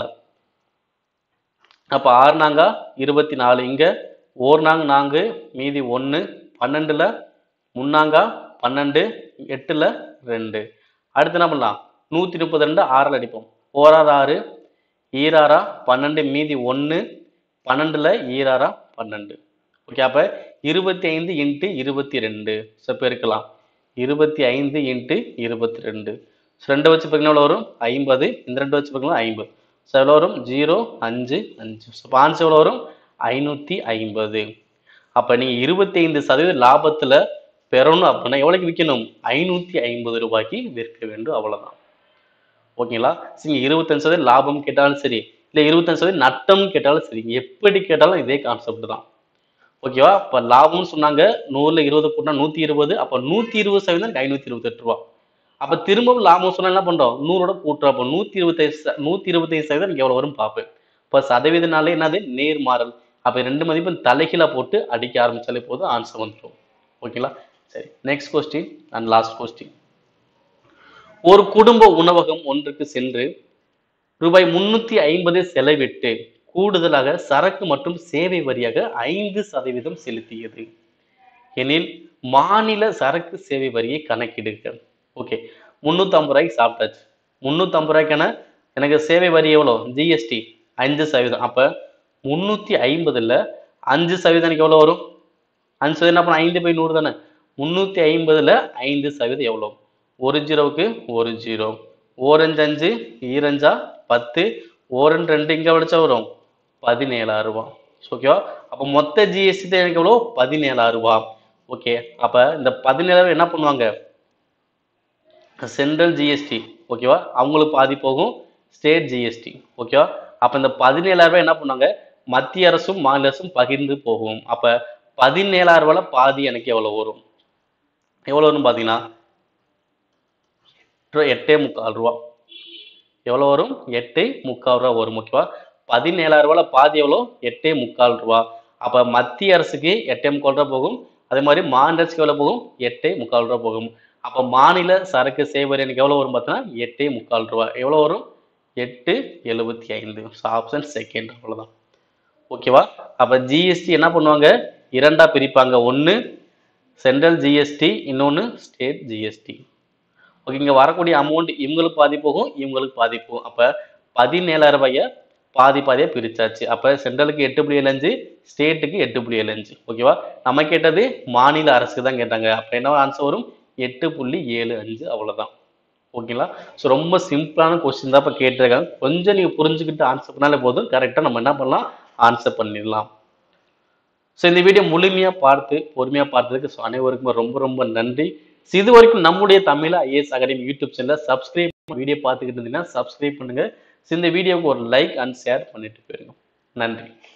அப்ப ஆறு நாங்கா இருபத்தி நாலு இங்க ஓர் நாங்க நான்கு மீதி ஒன்று பன்னெண்டுல முன்னாங்கா பன்னெண்டு எட்டுல ரெண்டு அடுத்து என்ன பண்ணலாம் நூத்தி முப்பத்தி ரெண்டு ஆறில் அடிப்போம் ஓராறு ஆறு ஈராறா பன்னெண்டு மீதி ஒன்று பன்னெண்டுல ஈராறா பன்னெண்டு ஓகே அப்ப இருபத்தி ஐந்து இன்ட்டு இருபத்தி ரெண்டு ஸோ பெருக்கலாம் இருபத்தி ஐந்து இன்ட்டு இருபத்தி ரெண்டு ஸோ ரெண்டு வச்சு பார்த்தீங்கன்னா எவ்வளோ வரும் ஐம்பது இந்த ரெண்டு வச்சு பார்த்தீங்கன்னா ஐம்பது ஸோ எவ்வளோ வரும் ஜீரோ அஞ்சு அஞ்சு ஸோ ஆன்சர் எவ்வளோ வரும் ஐநூற்றி ஐம்பது அப்போ நீங்கள் இருபத்தி ஐந்து சதவீத லாபத்தில் பெறணும் அப்படின்னா எவ்வளோக்கு விற்கணும் ஐநூற்றி ஐம்பது ரூபாய்க்கு விற்க வேண்டும் அவ்வளோதான் ஓகேங்களா சரி இருபத்தஞ்சு சதவீதம் லாபம் கேட்டாலும் சரி இல்லை இருபத்தஞ்சு சதவீதம் நட்டம் கேட்டாலும் சரி எப்படி கேட்டாலும் இதே கான்செப்ட் தான் ஓகேவா இப்போ லாபம்னு சொன்னாங்க நூறுல இருபது கூட்டினா நூற்றி இருபது அப்போ நூற்றி இருபது சதவீதம் ஐநூற்றி இருபத்தெட்டு ரூபா அப்போ திரும்பவும் லாபம் சொன்னா என்ன பண்ணுறோம் நூறோட கூட்டுறோம் அப்போ நூற்றி இருபத்தைந்து நூற்றி இருபத்தைந்து சதவீதம் எனக்கு எவ்வளோ வரும் பார்ப்பேன் இப்போ சதவீதனாலே என்னது நேர்மாறல் அப்போ ரெண்டு மதிப்பும் தலைகீழா போட்டு அடிக்க ஆரம்பிச்சாலே போதும் ஆன்சர் வந்துடும் ஓகேங்களா சரி next question and last question ஒரு குடும்ப உணவகம் ஒன்றுக்கு சென்று ரூபாய் முன்னூத்தி ஐம்பது செலவிட்டு கூடுதலாக சரக்கு மற்றும் சேவை வரியாக ஐந்து சதவீதம் செலுத்தியது எனில் மாநில சரக்கு சேவை வரியை கணக்கிடுக ஓகே முந்நூற்றி ஐம்பது ரூபாய்க்கு சாப்பிட்டாச்சு முந்நூற்றி ஐம்பது ரூபாய்க்கான எனக்கு சேவை வரி எவ்வளோ ஜிஎஸ்டி அஞ்சு சதவீதம் அப்போ முந்நூற்றி ஐம்பதுல அஞ்சு சதவீதம் எனக்கு எவ்வளோ வரும் அஞ்சு சதவீதம் அப்போ ஐந்து பை நூறு தானே முந்நூற்றி ஐம்பதுல ஐந்து சதவீதம் எவ்வளோ ஒரு ஜீரோவுக்கு ஒரு ஜீரோ ஓரஞ்சு அஞ்சு ஈரஞ்சா பத்து ஓரன் ரெண்டு இங்கே படிச்சா வரும் பதினேழாயிரம் ரூபாய் ஓகேவா அப்போ மொத்த ஜிஎஸ்டி தான் எனக்கு எவ்வளோ பதினேழாயிரம் ரூபாய் ஓகே அப்போ இந்த பதினேழாயிரம் என்ன பண்ணுவாங்க சென்ட்ரல் ஜிஎஸ்டி ஓகேவா அவங்களுக்கு பாதி போகும் ஸ்டேட் ஜிஎஸ்டி ஓகேவா அப்போ இந்த பதினேழாயிரம் ரூபாய் என்ன பண்ணுவாங்க மத்திய அரசும் மாநில அரசும் பகிர்ந்து போகும் அப்போ பதினேழாயிரம் ரூபாயில பாதி எனக்கு எவ்வளோ வரும் எவ்வளோ வரும் பார்த்தீங்கன்னா ரூ- எட்டே முக்கால் ரூபா எவ்வளோ வரும் எட்டே முக்கால் ரூபா வரும் ஓகேவா பதினேழாயிரம் ரூபாயில பாதி எவ்வளோ எட்டே முக்கால் ரூபா அப்போ மத்திய அரசுக்கு எட்டே முக்கால் ரூபா போகும் அதே மாதிரி மாநில அரசுக்கு எவ்வளோ போகும் எட்டே முக்கால் ரூபா போகும் அப்போ மாநில சரக்கு சேவை எனக்கு எவ்வளோ வரும் பார்த்தீங்கன்னா எட்டே முக்கால் ரூபா எவ்வளோ வரும் எட்டு எழுபத்தி ஐந்து ஸோ ஆப்ஷன் செகண்ட் அவ்வளோதான் ஓகேவா அப்ப ஜிஎஸ்டி என்ன பண்ணுவாங்க இரண்டா பிரிப்பாங்க ஒன்னு சென்ட்ரல் ஜிஎஸ்டி இன்னொன்னு ஸ்டேட் ஜிஎஸ்டி ஓகே இங்க வரக்கூடிய அமௌண்ட் இவங்களுக்கு பாதி போகும் இவங்களுக்கு பாதி போகும் அப்ப பதினேழாயிரம் ரூபாய பாதி பாதியா பிரிச்சாச்சு அப்ப சென்ட்ரலுக்கு எட்டு புள்ளி ஏழஞ்சு ஸ்டேட்டுக்கு எட்டு புள்ளி ஏழஞ்சு ஓகேவா நம்ம கேட்டது மாநில அரசுக்கு தான் கேட்டாங்க அப்ப என்ன ஆன்சர் வரும் எட்டு புள்ளி ஏழு அஞ்சு அவ்வளவுதான் ஓகேங்களா ஸோ ரொம்ப சிம்பிளான கொஸ்டின் தான் இப்போ கேட்டிருக்காங்க கொஞ்சம் நீங்கள் புரிஞ்சுக்கிட்டு ஆன்சர் பண்ணாலே போதும் கரெக்டாக நம்ம என்ன பண்ணலாம் ஆன்சர் பண்ணிடலாம் ஸோ இந்த வீடியோ முழுமையாக பார்த்து பொறுமையாக பார்த்ததுக்கு ஸோ அனைவருக்குமே ரொம்ப ரொம்ப நன்றி So, இது வரைக்கும் நம்முடைய தமிழ் ஐஏஎஸ் அகாடமி யூடியூப் சேனலை சப்ஸ்கிரைப் வீடியோ பார்த்துக்கிட்டு இருந்தீங்கன்னா சப்ஸ்கிரைப் பண்ணுங்க So, இந்த வீடியோவுக்கு ஒரு லைக் அண்ட் ஷேர் பண்ணிட்டு போயிருங்க நன்றி